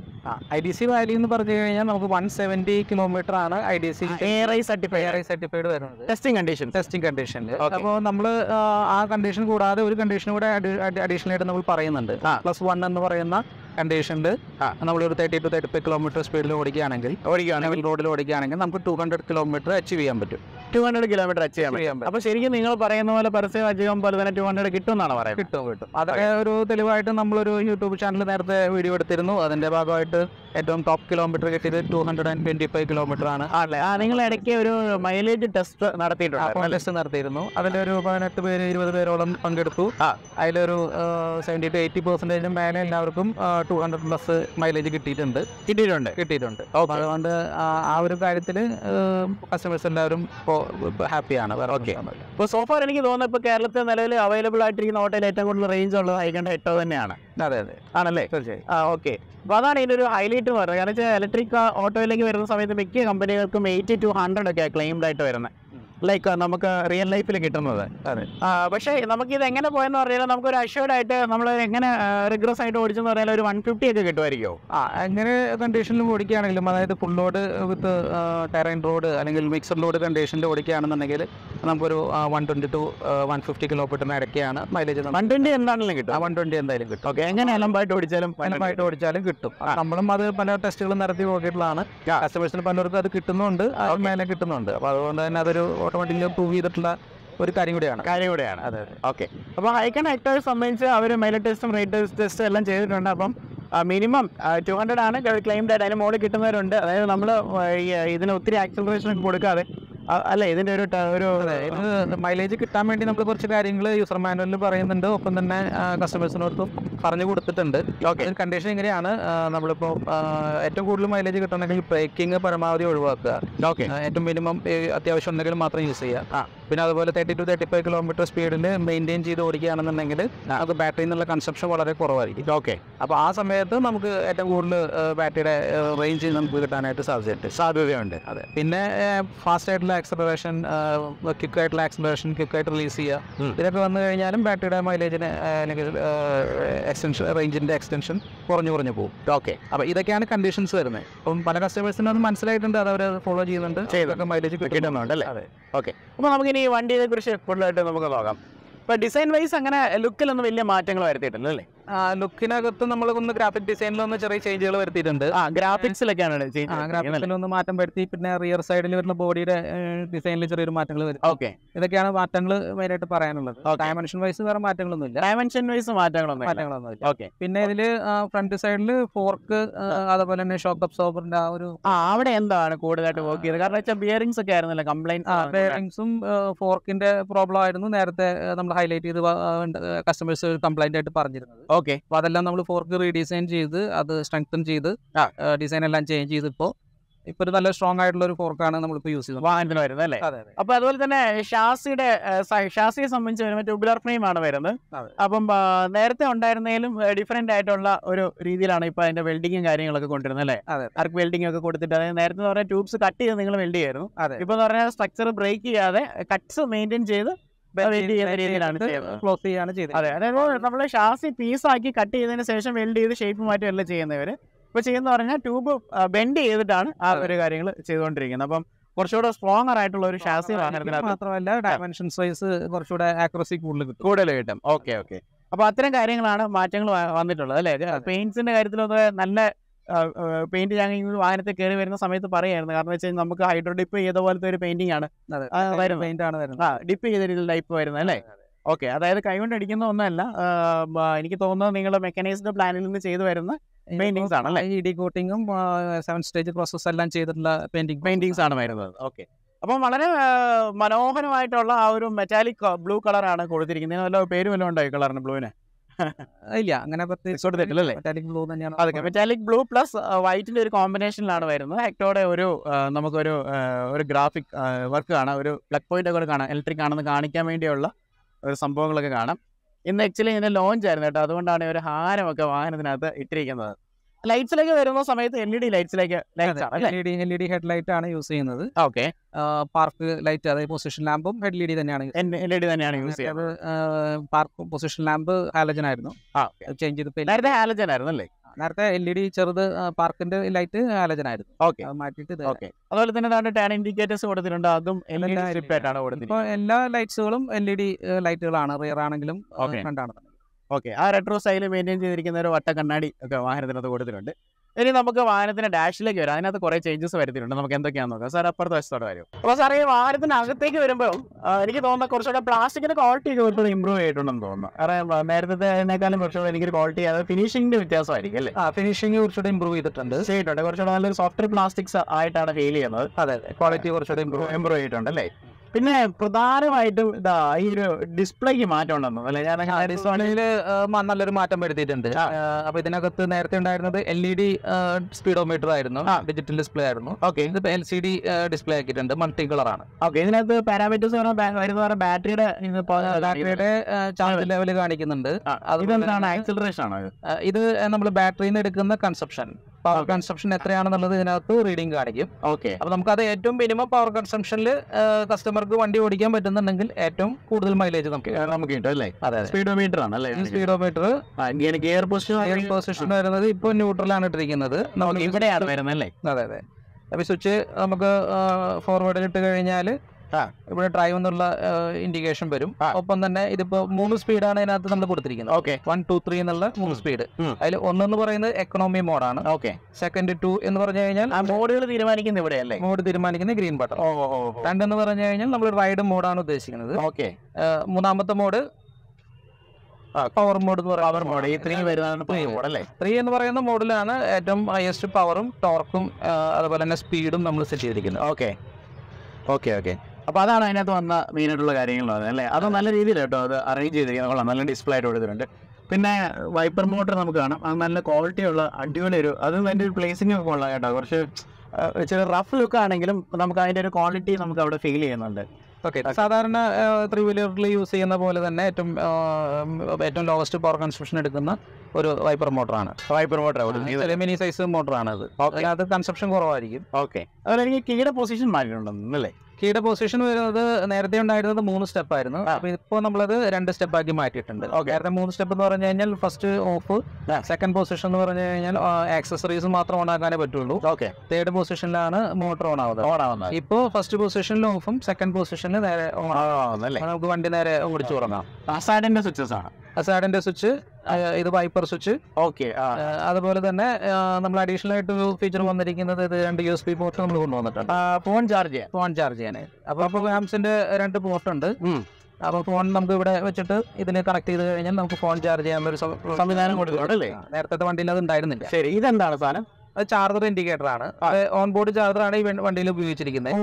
ഐ ഡി സി വാല്യൂ എന്ന് പറഞ്ഞു കഴിഞ്ഞാൽ നമുക്ക് വൺ സെവൻറ്റി കിലോമീറ്റർ ആണ് I D C A I certified certified വരുന്നത് ടെസ്റ്റിംഗ് കണ്ടീഷൻ ടെസ്റ്റിംഗ് കണ്ടീഷനിൽ Okay. അപ്പോൾ നമ്മൾ ആ കണ്ടീഷൻ കൂടാതെ ഒരു കണ്ടീഷൻ കൂടെ അഡീഷണൽ ആയിട്ട് നമ്മൾ പറയുന്നുണ്ട് ആ. പ്ലസ് വൺ എന്ന് പറയുന്ന കണ്ടീഷനിൽ ആ. നമ്മൾ ഒരു thirty to thirty five kilometre സ്പീഡിൽ ഓടിക്കുകയാണെങ്കിൽ ഓടിക്കുകയാണെങ്കിൽ റോഡിൽ ഓടിക്കുകയാണെങ്കിൽ നമുക്ക് ടു ഹൺഡ്രഡ് കിലോമീറ്റർ അച്ചീവ് ചെയ്യാൻ പറ്റും ടു ഹൺഡ്രഡ് കിലോമീറ്റർ അച്ചീവ് ചെയ്യാൻ പറ്റും ചെയ്യാൻ പറ്റും അപ്പോൾ ശരിക്കും നിങ്ങൾ പറയുന്ന പോലെ പരസ്യം അധികം പോലെ തന്നെ ടു ഹൺഡ്രഡ് കിട്ടും എന്നാണ് പറയുന്നത് കിട്ടും കിട്ടും അതൊക്കെ ഒരു തെളിവായിട്ട് നമ്മളൊരു യൂട്യൂബ് ചാനൽ നേരത്തെ വീഡിയോ എടുത്തിരുന്നു അതിന്റെ ഭാഗമായിട്ട് ഏറ്റവും ടോപ്പ് കിലോമീറ്റർ കിട്ടിയത് two hundred and twenty five kilometre ആണ് ആണല്ലേ ആ നിങ്ങൾ ഇടയ്ക്ക് ഒരു മൈലേജ് ടെസ്റ്റ് നടത്തിയിട്ടുണ്ടായിരുന്നു അല്ലേ? ടെസ്റ്റ് നടത്തിയിരുന്നു അതിലൊരു പതിനെട്ട് പേര് ഇരുപത് പേരോളം പങ്കെടുത്തു ആ. അതിലൊരു സെവൻറ്റി ടു എയ്റ്റി പെർസെൻറ്റേജിന് മേലെ എല്ലാവർക്കും ടു ഹൺഡ്രഡ് പ്ലസ് മൈലേജ് കിട്ടിയിട്ടുണ്ട് കിട്ടിയിട്ടുണ്ട് കിട്ടിയിട്ടുണ്ട് അപ്പോൾ അതുകൊണ്ട് ആ- ആ ഒരു കാര്യത്തിൽ കസ്റ്റമേഴ്സ് എല്ലാവരും ഇപ്പോൾ ഹാപ്പിയാണ് വേറെ Okay. പ്രശ്നമൊന്നുമില്ല. ഇപ്പോൾ സോഫാർ എനിക്ക് തോന്നുന്നു ഇപ്പോൾ കേരളത്തിൽ നിലവിൽ അവൈലബിൾ ആയിട്ടിരിക്കുന്ന ഓട്ടോയിൽ ഏറ്റവും കൂടുതൽ റേഞ്ച് ഉള്ളത് ഹൈക്കണ്ട എട്ടോ തന്നെയാണ് അതെ അതെ ആണല്ലേ തീർച്ചയായും ആ ഓക്കെ അപ്പോൾ അതാണ് ഇതിൻ്റെ ഒരു ഹൈലൈറ്റ് എന്ന് പറയുന്നത് കാരണം വെച്ചാൽ ഇലക്ട്രിക് ഓട്ടോയിലേക്ക് വരുന്ന സമയത്ത് മിക്ക കമ്പനികൾക്കും എയ്റ്റി ടു ഹൺഡ്രഡ് ഒക്കെ ക്ലെയിംഡ് ആയിട്ട് വരുന്നത് ലൈക്ക് നമുക്ക് റിയൽ ലൈഫിൽ കിട്ടുന്നത് അതെ ആ, പക്ഷേ നമുക്കിത് എങ്ങനെ പോയെന്ന് പറഞ്ഞാൽ നമുക്കൊരു അഷ്യൂർഡ് ആയിട്ട് നമ്മൾ എങ്ങനെ റിഗ്രസ് ആയിട്ട് ഓടിച്ചെന്ന് പറഞ്ഞാൽ ഒരു വൺ ഫിഫ്റ്റി ഒക്കെ കിട്ടുമായിരിക്കുമോ ആ അങ്ങനെ കണ്ടീഷനിൽ ഓടിക്കുകയാണെങ്കിലും അതായത് full load with terrain road അല്ലെങ്കിൽ മിക്സഡ് ലോഡ് കണ്ടീഷനിൽ ഓടിക്കുകയാണെന്നുണ്ടെങ്കിൽ നമുക്കൊരു one twenty to one fifty കിലോമീറ്ററിന് ഇടയ്ക്കാണ് മൈലേജ് വൺ ട്വൻറ്റി എന്താണെങ്കിലും കിട്ടും വൺ ട്വൻറ്റി എന്തായാലും കിട്ടും ഓക്കെ എങ്ങനെ അലമ്പായിട്ട് ഓടിച്ചാലും ഫൈനമായിട്ട് ഓടിച്ചാലും കിട്ടും ആ. നമ്മളും അത് പല ടെസ്റ്റുകളും നടത്തി നോക്കിയിട്ടുള്ളതാണ് ആ. കസ്റ്റമേഴ്സിന് പലർക്കും അത് കിട്ടുന്നുണ്ട് അത് മേലെ കിട്ടുന്നുണ്ട് അപ്പോൾ അതുകൊണ്ട് തന്നെ അതൊരു ഓട്ടോമാറ്റിക്കലി പ്രൂവ് ചെയ്തിട്ടുള്ള ഒരു കാര്യം കൂടിയാണ് കാര്യം കൂടെയാണ് അതെ അതെ ഓക്കെ അപ്പോൾ ഹൈക്കൺ ഹെക്ടേഴ്സ് സംബന്ധിച്ച് അവർ മൈലേജ് ടെസ്റ്റും റേറ്റ് ടെസ്റ്റും എല്ലാം ചെയ്തിട്ടുണ്ട് അപ്പം മിനിമം ടു ഹൺഡ്രഡ് ആണ് ക്ലെയിംഡ് ആയിട്ട് അതിന് മുകളിൽ കിട്ടുന്നവരുണ്ട് അതായത് നമ്മൾ ഇതിന് ഒത്തിരി ആക്സലറേഷൻ ഒക്കെ കൊടുക്കാതെ ആ, അല്ല ഇതിൻ്റെ ഒരു ട- ഒരു അതെ ഇത് മൈലേജ് കിട്ടാൻ വേണ്ടി നമ്മൾ കുറച്ച് കാര്യങ്ങൾ യൂസർ മാനുവലിൽ പറയുന്നുണ്ട് ഒപ്പം തന്നെ കസ്റ്റമേഴ്സിനോടൊപ്പം പറഞ്ഞു കൊടുത്തിട്ടുണ്ട് ഓക്കെ കണ്ടീഷൻ ഇങ്ങനെയാണ് ആ, നമ്മളിപ്പോൾ ആ, ഏറ്റവും കൂടുതൽ മൈലേജ് കിട്ടണമെങ്കിൽ ബ്രേക്കിംഗ് പരമാവധി ഒഴിവാക്കുക ഓക്കെ ആ, ഏറ്റവും മിനിമം അത്യാവശ്യം ഉണ്ടെങ്കിൽ മാത്രം യൂസ് ചെയ്യുക ആ. പിന്നെ അതുപോലെ thirty to thirty five kilometre സ്പീഡിൽ മെയിൻറ്റെയിൻ ചെയ്ത് ഓടിക്കുകയാണെന്നുണ്ടെങ്കിൽ അത് ബാറ്ററിയിൽ നിന്നുള്ള കൺസപ്ഷൻ വളരെ കുറവായിരിക്കും ഓക്കെ അപ്പോൾ ആ സമയത്ത് നമുക്ക് ഏറ്റവും കൂടുതൽ ബാറ്ററിയുടെ റേഞ്ച് നമുക്ക് കിട്ടാനായിട്ട് സാധ്യതയുണ്ട് സാധ്യതയുണ്ട് അതെ പിന്നെ ഫാസ്റ്റ് ആയിട്ടുള്ള ആക്സലറേഷൻ ക്വിക്ക് ആയിട്ടുള്ള ആക്സലറേഷൻ ക്വിക്ക് ആയിട്ട് റിലീസ് ഉം. ചെയ്യുക ഇതൊക്കെ വന്നു കഴിഞ്ഞാലും ബാറ്ററിയുടെ മൈലേജിന് അല്ലെങ്കിൽ എക്സ്റ്റൻഷൻ റേഞ്ചിന്റെ എക്സ്റ്റൻഷൻ കുറഞ്ഞു കുറഞ്ഞു പോകും ഓക്കെ അപ്പോൾ ഇതൊക്കെയാണ് കണ്ടീഷൻസ് വരുന്നത് അപ്പം പല കസ്റ്റമേഴ്സിനും അത് മനസ്സിലായിട്ടുണ്ട് അത് അവർ ഫോളോ ചെയ്യുന്നുണ്ട് ചെയ്യുന്നുണ്ട്. ഇതൊക്കെ മൈലേജ് കിട്ടുന്നുണ്ട് അല്ലേ അതെ ഓക്കെ അപ്പോൾ നമുക്കിനി ഈ വണ്ടിയെ കുറിച്ച് കൂടുതലായിട്ട് നമുക്ക് നോക്കാം ഇപ്പൊ ഡിസൈൻ വൈസ് അങ്ങനെ ലുക്കിലൊന്നും വലിയ മാറ്റങ്ങൾ വരുത്തിയിട്ടില്ല അല്ലേ ലുക്കിനകത്ത് നമ്മൾ ഒന്ന് ഗ്രാഫിക് ഡിസൈനിലൊന്ന് ചെറിയ ചേഞ്ചുകൾ വരുത്തിയിട്ടുണ്ട് ആ ഗ്രാഫിക്സിലൊക്കെയാണ് ഗ്രാഫിക്സിൽ ഒന്ന് മാറ്റം വരുത്തി പിന്നെ റിയർ സൈഡിൽ വരുന്ന ബോഡിയുടെ ഡിസൈനിൽ ചെറിയൊരു മാറ്റങ്ങൾ വരുത്തി ഓക്കെ ഇതൊക്കെയാണ് മാറ്റങ്ങൾ മെയിനായിട്ട് പറയാനുള്ളത് Okay. ഡയമെൻഷൻ വൈസ് വേറെ മാറ്റങ്ങളൊന്നും ഇല്ല ഡയമെൻഷൻ വൈസ് മാറ്റങ്ങളൊന്നും മാറ്റങ്ങളൊന്നും ഇല്ല ഓക്കെ പിന്നെ ഇതില് ഫ്രണ്ട് സൈഡിൽ ഫോർക്ക് അതുപോലെ തന്നെ ഷോക്ക് അബ്സോർബറിന്റെ ആ ഒരു ആ അവിടെ എന്താണ് കൂടുതലായിട്ട് വർക്ക് ചെയ്തത് കാരണം വെച്ചാൽ ബിയറിംഗ്സ് ഒക്കെ ആയിരുന്നല്ലോ കംപ്ലൈന്റ് ബെയറിങ്സും ഫോർക്കിന്റെ പ്രോബ്ലം ആയിരുന്നു നേരത്തെ നമ്മൾ ഹൈലൈറ്റ് ചെയ്ത് കസ്റ്റമേഴ്സ് കംപ്ലൈന്റ് ആയിട്ട് പറഞ്ഞിരുന്നത് ഓക്കെ അപ്പോൾ അതെല്ലാം നമ്മൾ ഫോർക്ക് റീഡിസൈൻ ചെയ്ത് അത് സ്ട്രെങ്തൻ ചെയ്ത് ആ. ഡിസൈൻ എല്ലാം ചേഞ്ച് ചെയ്ത് ഇപ്പോൾ ഇപ്പോൾ ഒരു നല്ല സ്ട്രോങ് ആയിട്ടുള്ള ഒരു ഫോർക്കാണ് നമ്മളിപ്പോൾ യൂസ് ചെയ്യുന്നത് വാഹനത്തിന് വരുന്നത് അല്ലേ അതെ അതെ അപ്പൊ അതുപോലെ തന്നെ ഷാസിയുടെ ഷാസിയെ സംബന്ധിച്ച് വരുമ്പോൾ ട്യൂബുലർ ഫ്രെയിം ആണ് വരുന്നത് അതെ. അപ്പം ആ, നേരത്തെ ഉണ്ടായിരുന്നതിലും ഡിഫറെന്റ് ആയിട്ടുള്ള ഒരു രീതിയിലാണ് ഇപ്പൊ അതിന്റെ വെൽഡിങ്ങും കാര്യങ്ങളൊക്കെ കൊണ്ടുവരുന്നത് അല്ലേ അതെ. ആർക്ക് വെൽഡിംഗ് ഒക്കെ കൊടുത്തിട്ട് അതായത് നേരത്തെ എന്ന് പറഞ്ഞാൽ ട്യൂബ്സ് കട്ട് ചെയ്ത് നിങ്ങൾ വെൽഡ് ചെയ്യായിരുന്നു അതെ ഇപ്പൊ എന്ന് പറഞ്ഞാൽ സ്ട്രക്ചർ ബ്രേക്ക് ചെയ്യാതെ കട്ട്സ് മെയിൻറ്റെയിൻ ചെയ്ത് വെൽഡ് ചെയ്യുന്ന രീതിയിലാണ് ചെയ്യുന്നത് ക്ലോസ് ചെയ്യാണ് ചെയ്തത് അതെ അതായത് നമ്മൾ ഷാസി പീസാക്കി കട്ട് ചെയ്തതിന് ശേഷം വെൽഡ് ചെയ്ത് ഷേപ്പ് മാറ്റുകയല്ല ചെയ്യുന്നവര് ഇപ്പൊ ചെയ്യുന്ന പറഞ്ഞാൽ ട്യൂബ് ബെൻഡ് ചെയ്തിട്ടാണ് ആ ഒരു കാര്യങ്ങൾ ചെയ്തുകൊണ്ടിരിക്കുന്നത് അപ്പം കുറച്ചുകൂടെ സ്ട്രോങ്ങർ ആയിട്ടുള്ള ഒരു ഷാസി വാഹനത്തിനകത്ത് മാത്രമല്ല ഡയമെൻഷൻസ് വൈസ് കുറച്ചുകൂടെ ആക്യുറസി കൂടുതൽ കിട്ടും കൂടുതൽ കിട്ടും ഓക്കെ ഓക്കെ അപ്പൊ അത്തരം കാര്യങ്ങളാണ് മാറ്റങ്ങൾ വ- വന്നിട്ടുള്ളത് അല്ലേ പെയിന്റ്സിന്റെ കാര്യത്തിലൊന്ന് നല്ല പെയിന്റ് ഞാൻ ഈ വാഹനത്തിൽ കയറി വരുന്ന സമയത്ത് പറയായിരുന്നു കാരണം വെച്ചാൽ നമുക്ക് ഹൈഡ്രോ ഡിപ്പ് ചെയ്ത പോലത്തെ ഒരു പെയിന്റിംഗ് ആണ് അതെ ആ, വരുന്നു. പെയിന്റ് ആണ് വരുന്നത് ആ ഡിപ്പ് ചെയ്ത രീതിയിൽ ടൈപ്പ് വരുന്നത് അല്ലേ ഓക്കെ അതായത് കൈകൊണ്ട് അടിക്കുന്ന ഒന്നല്ല ആ, ബ- എനിക്ക് തോന്നുന്നത് നിങ്ങളുടെ മെക്കാനൈസ്ഡ് പ്ലാനിൽ നിന്ന് ചെയ്തു വരുന്ന Paintings ആണല്ലേ? ഇ ഡി കോട്ടിങ്ങും സെവൻ സ്റ്റേജ് പ്രോസസ് എല്ലാം ചെയ്തിട്ടുള്ള പെയിന്റിംഗ് പെയിന്റിങ്സ് ആണ് വരുന്നത് ഓക്കെ അപ്പം വളരെ ആ, മനോഹരമായിട്ടുള്ള ആ ഒരു മെറ്റാലിക് ബ്ലൂ കളറാണ് കൊടുത്തിരിക്കുന്നത് ഇതിന് വല്ല പേര് വല്ലതും ഉണ്ടോ ഈ കളറിന് ബ്ലൂവിന് ഇല്ല അങ്ങനെ പ്രത്യേകിച്ച് കൊടുത്തിട്ടില്ലല്ലേ മെറ്റാലിക് ബ്ലൂ തന്നെയാണ് അതൊക്കെ മെറ്റാലിക് ബ്ലൂ പ്ലസ് വൈറ്റിന്റെ ഒരു കോമ്പിനേഷനിലാണ് വരുന്നത് ഹെക്ടോടെ ഒരു ആ, നമുക്കൊരു ആ, ഒരു ഗ്രാഫിക് വർക്ക് കാണാം ഒരു പ്ലഗ് പോയിന്റ് ഒക്കെ കാണാം ഇലക്ട്രിക് ആണെന്ന് കാണിക്കാൻ വേണ്ടിയുള്ള ഒരു സംഭവങ്ങളൊക്കെ കാണാം ഇന്ന് ആക്ച്വലി ഇതിന്റെ ലോഞ്ച് ആയിരുന്നു കേട്ടോ അതുകൊണ്ടാണ് ഈ ഒരു ഹാരമൊക്കെ വാഹനത്തിനകത്ത് ഇട്ടിരിക്കുന്നത് ലൈറ്റ്സിലേക്ക് വരുന്ന സമയത്ത് എൽ ഇ ഡി ലൈറ്റ്സിലേക്ക് ലൈറ്റ്സ് ആണ് അല്ലേ L E D L E D head light ആണ് യൂസ് ചെയ്യുന്നത് ഓക്കെ പാർക്ക് ലൈറ്റ് അതായത് പൊസിഷൻ ലാമ്പും ഹെഡ് എൽ ഇ ഡി തന്നെയാണ് use എൽ ഇ ഡി തന്നെയാണ് യൂസ് ചെയ്യുന്നത് ചെയ്യുന്നത് പാർക്ക് പൊസിഷൻ ലാമ്പ് ഹാലജൻ ആയിരുന്നു ആ ചേഞ്ച് ചെയ്ത് ഇപ്പൊ നേരത്തെ ഹാലജൻ ആയിരുന്നു അല്ലേ നേരത്തെ എൽ ഇ ഡി ചെറുത് പാർക്കിന്റെ ലൈറ്റ് ഹാലജൻ ആയിരുന്നു ഓക്കെ അത് മാറ്റിയിട്ട് ഇത് ഓക്കെ അതുപോലെ തന്നെ താണ്ട് ടേൺ ഇൻഡിക്കേറ്റേഴ്സ് കൊടുത്തിട്ടുണ്ട് അതും എൽ ഇ ഡി എല്ലാം സ്ട്രിപ്പ് ആയിട്ടാണ് ഇപ്പൊ കൊടുത്തിരിക്കുന്നത് എല്ലാ ലൈറ്റ്സുകളും എൽ ഇ ഡി ലൈറ്റുകളാണ് റിയർ ആണെങ്കിലും Okay. ഫ്രണ്ട് ആണ് ഓക്കെ ആ റെട്രോ സ്റ്റൈൽ മെയിൻറ്റെയിൻ ചെയ്തിരിക്കുന്ന ഒരു വട്ട കണ്ണാടി ഒക്കെ വാഹനത്തിനകത്ത് കൊടുത്തിട്ടുണ്ട് ഇനി നമുക്ക് വാഹനത്തിന്റെ ഡാഷിലേക്ക് വരാം അതിനകത്ത് കുറെ ചേഞ്ചസ് വരുത്തിയിട്ടുണ്ട് നമുക്ക് എന്തൊക്കെയാണെന്ന് നോക്കാം സാർ അപ്പുറത്തെ വശത്തോടെ വരും അപ്പോൾ സാർ ഈ വാഹനത്തിന് അകത്തേക്ക് വരുമ്പോൾ എനിക്ക് തോന്നുന്ന കുറച്ചുകൂടെ പ്ലാസ്റ്റിക്കിന്റെ ക്വാളിറ്റി ഒക്കെ ഒരുപാട് ഇമ്പ്രൂവ് ചെയ്തിട്ടുണ്ടെന്ന് തോന്നുന്നു കാരണം നേരത്തെ അതിനേക്കാളും കുറച്ചുകൂടെ എനിക്കൊരു ക്വാളിറ്റി അത് ഫിനിഷിംഗിന്റെ വ്യത്യാസമായിരിക്കും അല്ലേ ആ ഫിനിഷിംഗ് കുറച്ചുകൂടെ ഇമ്പ്രൂവ് ചെയ്തിട്ടുണ്ട് ചെയ്തിട്ടുണ്ട് കുറച്ചുകൂടെ നല്ലൊരു സോഫ്റ്റ്വെയർ പ്ലാസ്റ്റിക്സ് ആയിട്ടാണ് ഫീൽ ചെയ്യുന്നത് അതെ അതെ ക്വാളിറ്റി കുറച്ചുകൂടെ ഇമ്പ്രൂവ് ഇമ്പ്രൂവ് ചെയ്തിട്ടുണ്ട് അല്ലേ പിന്നെ പ്രധാനമായിട്ടും ഇതാ ഈ ഒരു ഡിസ്പ്ലേക്ക് മാറ്റം ഉണ്ടെന്നു അല്ലെ ഞാൻ ഡിസ്പ്ലേയില് നല്ലൊരു മാറ്റം വരുത്തിയിട്ടുണ്ട് ആ. ആ, അപ്പൊ ഇതിനകത്ത് നേരത്തെ ഉണ്ടായിരുന്നത് എൽ ഇ ഡി സ്പീഡോമീറ്റർ ആയിരുന്നു ആ. ഡിജിറ്റൽ ഡിസ്പ്ലേ ആയിരുന്നു ഓക്കെ ഇതിപ്പോ എൽ സി ഡി ഡിസ്പ്ലേ ആക്കിയിട്ടുണ്ട് മൾട്ടി കളർ ആണ് ഓക്കെ ഇതിനകത്ത് പാരാമീറ്റേഴ്സ് വരുന്ന ബാറ്ററിയുടെ ഇത് ബാറ്ററിയുടെ ചാർജ് ലെവൽ കാണിക്കുന്നുണ്ട് അതുപോലെ ഇതെന്താണ് തന്നെ- ആക്സിലറേഷൻ ആണോ ഇത് ആ, ഇത് നമ്മൾ ബാറ്ററിയിൽ നിന്ന് എടുക്കുന്ന കൺസപ്ഷൻ പവർ Okay. കൺസപ്ഷൻ എത്രയാണെന്നുള്ളത് ഇതിനകത്ത് റീഡിംഗ് കാണിക്കും ഓക്കെ അപ്പൊ നമുക്കത് ഏറ്റവും മിനിമം പവർ കൺസംഷനിൽ കസ്റ്റമർക്ക് വണ്ടി ഓടിക്കാൻ പറ്റുന്നുണ്ടെങ്കിൽ ഏറ്റവും കൂടുതൽ മൈലേജ് നമുക്ക് കിട്ടും. നമുക്ക് കിട്ടും അല്ലേ അതെ അതെ സ്പീഡോമീറ്റർ ആണ് അല്ലേ സ്പീഡോമീറ്റർ ഗിയർ പൊസിഷൻ പൊസിഷൻ വരുന്നത് ഇപ്പോൾ ന്യൂട്രലാണ് ഇട്ടിരിക്കുന്നത് നമുക്ക് ഇവിടെയാണ് വരുന്നത് അല്ലേ അതെ അതെ അപ്പൊ സ്വിച്ച് നമുക്ക് ഫോർവേഡിൽ ഇട്ട് കഴിഞ്ഞാൽ ആ. ഇവിടെ ഡ്രൈവ് എന്നുള്ള ഇൻഡിക്കേഷൻ വരും ആ. ഒപ്പം തന്നെ ഇതിപ്പോ മൂന്ന് സ്പീഡാണ് ഇതിനകത്ത് നമ്മൾ കൊടുത്തിരിക്കുന്നത് ഓക്കെ വൺ ടു ത്രീ എന്നുള്ള മൂന്ന് സ്പീഡ് ഉം. അതിൽ ഒന്നെന്ന് പറയുന്നത് എക്കണോമി മോഡാണ് ഓക്കെ സെക്കൻഡ് ടു എന്ന് പറഞ്ഞു കഴിഞ്ഞാൽ ആ മോഡുകൾ തീരുമാനിക്കുന്നത് ഇവിടെ അല്ലേ മോഡ് തീരുമാനിക്കുന്ന ഗ്രീൻ ബട്ടൺ ഓ ഓ രണ്ടെന്ന് പറഞ്ഞു കഴിഞ്ഞാൽ നമ്മൾ റൈഡ് മോഡാണ് ഉദ്ദേശിക്കുന്നത് ഓക്കെ ആ, മൂന്നാമത്തെ മോഡ് പവർ മോഡ് എന്ന് പവർ പറയുന്നത് മോഡ് ഈ ത്രീ വരുന്നതാണ് പവർ മോഡ് അല്ലേ ത്രീ എന്ന് പറയുന്ന മോഡിലാണ് ഏറ്റവും ഹയസ്റ്റ് പവറും ടോർക്കും അതുപോലെ തന്നെ സ്പീഡും നമ്മൾ സെറ്റ് ചെയ്തിരിക്കുന്നത് ഓക്കെ ഓക്കെ ഓക്കെ അപ്പൊ അതാണ് അതിനകത്ത് വന്ന മെയിൻ ആയിട്ടുള്ള കാര്യങ്ങൾ അല്ലേ അത് നല്ല രീതിയിൽ കേട്ടോ അത് അറേഞ്ച് ചെയ്തിരിക്കുന്നത് കൊള്ളാം നല്ല ഡിസ്പ്ലേ ആയിട്ട് കൊടുത്തിട്ടുണ്ട് പിന്നെ വൈപ്പർ മോട്ടർ നമുക്ക് കാണാം അത് നല്ല ക്വാളിറ്റി ഉള്ള അടിപൊളി ഒരു അത് അതിന്റെ ഒരു പ്ലേസിംഗ് ഒക്കെ കൊള്ളാം കേട്ടോ കുറച്ച് ആ, ഇച്ചിരി റഫ് ലുക്ക് ആണെങ്കിലും നമുക്ക് അതിന്റെ ഒരു ക്വാളിറ്റി നമുക്ക് അവിടെ ഫീൽ ചെയ്യുന്നുണ്ട് ഓക്കെ സാധാരണ ത്രീ വീലറിൽ യൂസ് ചെയ്യുന്ന പോലെ തന്നെ ഏറ്റവും ആ, ഏറ്റവും ലോവസ്റ്റ് പവർ കൺസ്ട്രക്ഷൻ എടുക്കുന്ന ഒരു വൈപ്പർ മോട്ടറാണ് വൈപ്പർ മോട്ടർ അവിടെ മിനി സൈസ് മോട്ടറാണ് അത് ഓക്കെ അതിനകത്ത് കൺസപ്ഷൻ കുറവായിരിക്കും ഓക്കെ അതുപോലെ എനിക്ക് കീയുടെ പൊസിഷൻ മാറ്റിയിട്ടുണ്ടെന്ന് അല്ലേ കീയുടെ പൊസിഷൻ വരുന്നത് നേരത്തെ ഉണ്ടായിരുന്നത് മൂന്ന് സ്റ്റെപ്പ് ആയിരുന്നു ആ. അപ്പൊ ഇപ്പോൾ നമ്മളത് രണ്ട് സ്റ്റെപ്പ് ആക്കി മാറ്റിയിട്ടുണ്ട് Okay. നേരത്തെ മൂന്ന് സ്റ്റെപ്പ് എന്ന് പറഞ്ഞു കഴിഞ്ഞാൽ ഫസ്റ്റ് ഓഫ് ആ. സെക്കൻഡ് പൊസിഷൻ എന്ന് പറഞ്ഞു കഴിഞ്ഞാൽ ആക്സസറീസ് മാത്രം ഓൺ ആക്കാനേ പറ്റുള്ളൂ ഓക്കെ തേർഡ് പൊസിഷനിലാണ് മോട്ടോർ ഓൺ ആവുന്നത് ഓണാവുന്നത് ഇപ്പോൾ ഫസ്റ്റ് പൊസിഷനിൽ ഓഫും സെക്കൻഡ് പൊസിഷനിൽ നേരെ on ആവും. ഓണാവുന്നല്ലേ അപ്പോൾ നമുക്ക് വണ്ടി നേരെ ഓടിച്ചു തുടങ്ങാം അസാഡിന്റെ സ്വിച്ചസ് ആണ് അസാഡിന്റെ സ്വിച്ച് ഇത് വൈപ്പർ സ്വിച്ച് ഓക്കെ ആ അതുപോലെ തന്നെ ആ, നമ്മൾ അഡീഷണൽ ആയിട്ട് ഒരു ഫീച്ചർ വന്നിരിക്കുന്നത് ഇത് രണ്ട് യു എസ് പി പോർട്ട് നമ്മൾ കൊണ്ടുവന്നിട്ടുണ്ട് ഫോൺ ചാർജ് ചെയ്യാൻ ഫോൺ ചാർജ് ചെയ്യാൻ അപ്പോൾ അപ്പോൾ ആംസിന്റെ രണ്ട് പോർട്ട് ഉണ്ട് ഉം. അപ്പോൾ ഫോൺ നമുക്ക് ഇവിടെ വെച്ചിട്ട് ഇതിന് കണക്ട് ചെയ്ത് കഴിഞ്ഞാൽ നമുക്ക് ഫോൺ ചാർജ് ചെയ്യാൻ ഒരു സം- സംവിധാനം കൊടുക്കുന്നുണ്ട് അല്ലേ ആ, നേരത്തെ വണ്ടിയിൽ അത് ഉണ്ടായിരുന്നില്ല ശരി ഇതെന്താണ് സാധനം അത് ചാർജർ ഇൻഡിക്കേറ്റർ ആണ് ഓൺ ബോർഡ് ചാർജർ ആണ് ഈ വ- വണ്ടിയിൽ ഉപയോഗിച്ചിരിക്കുന്നത്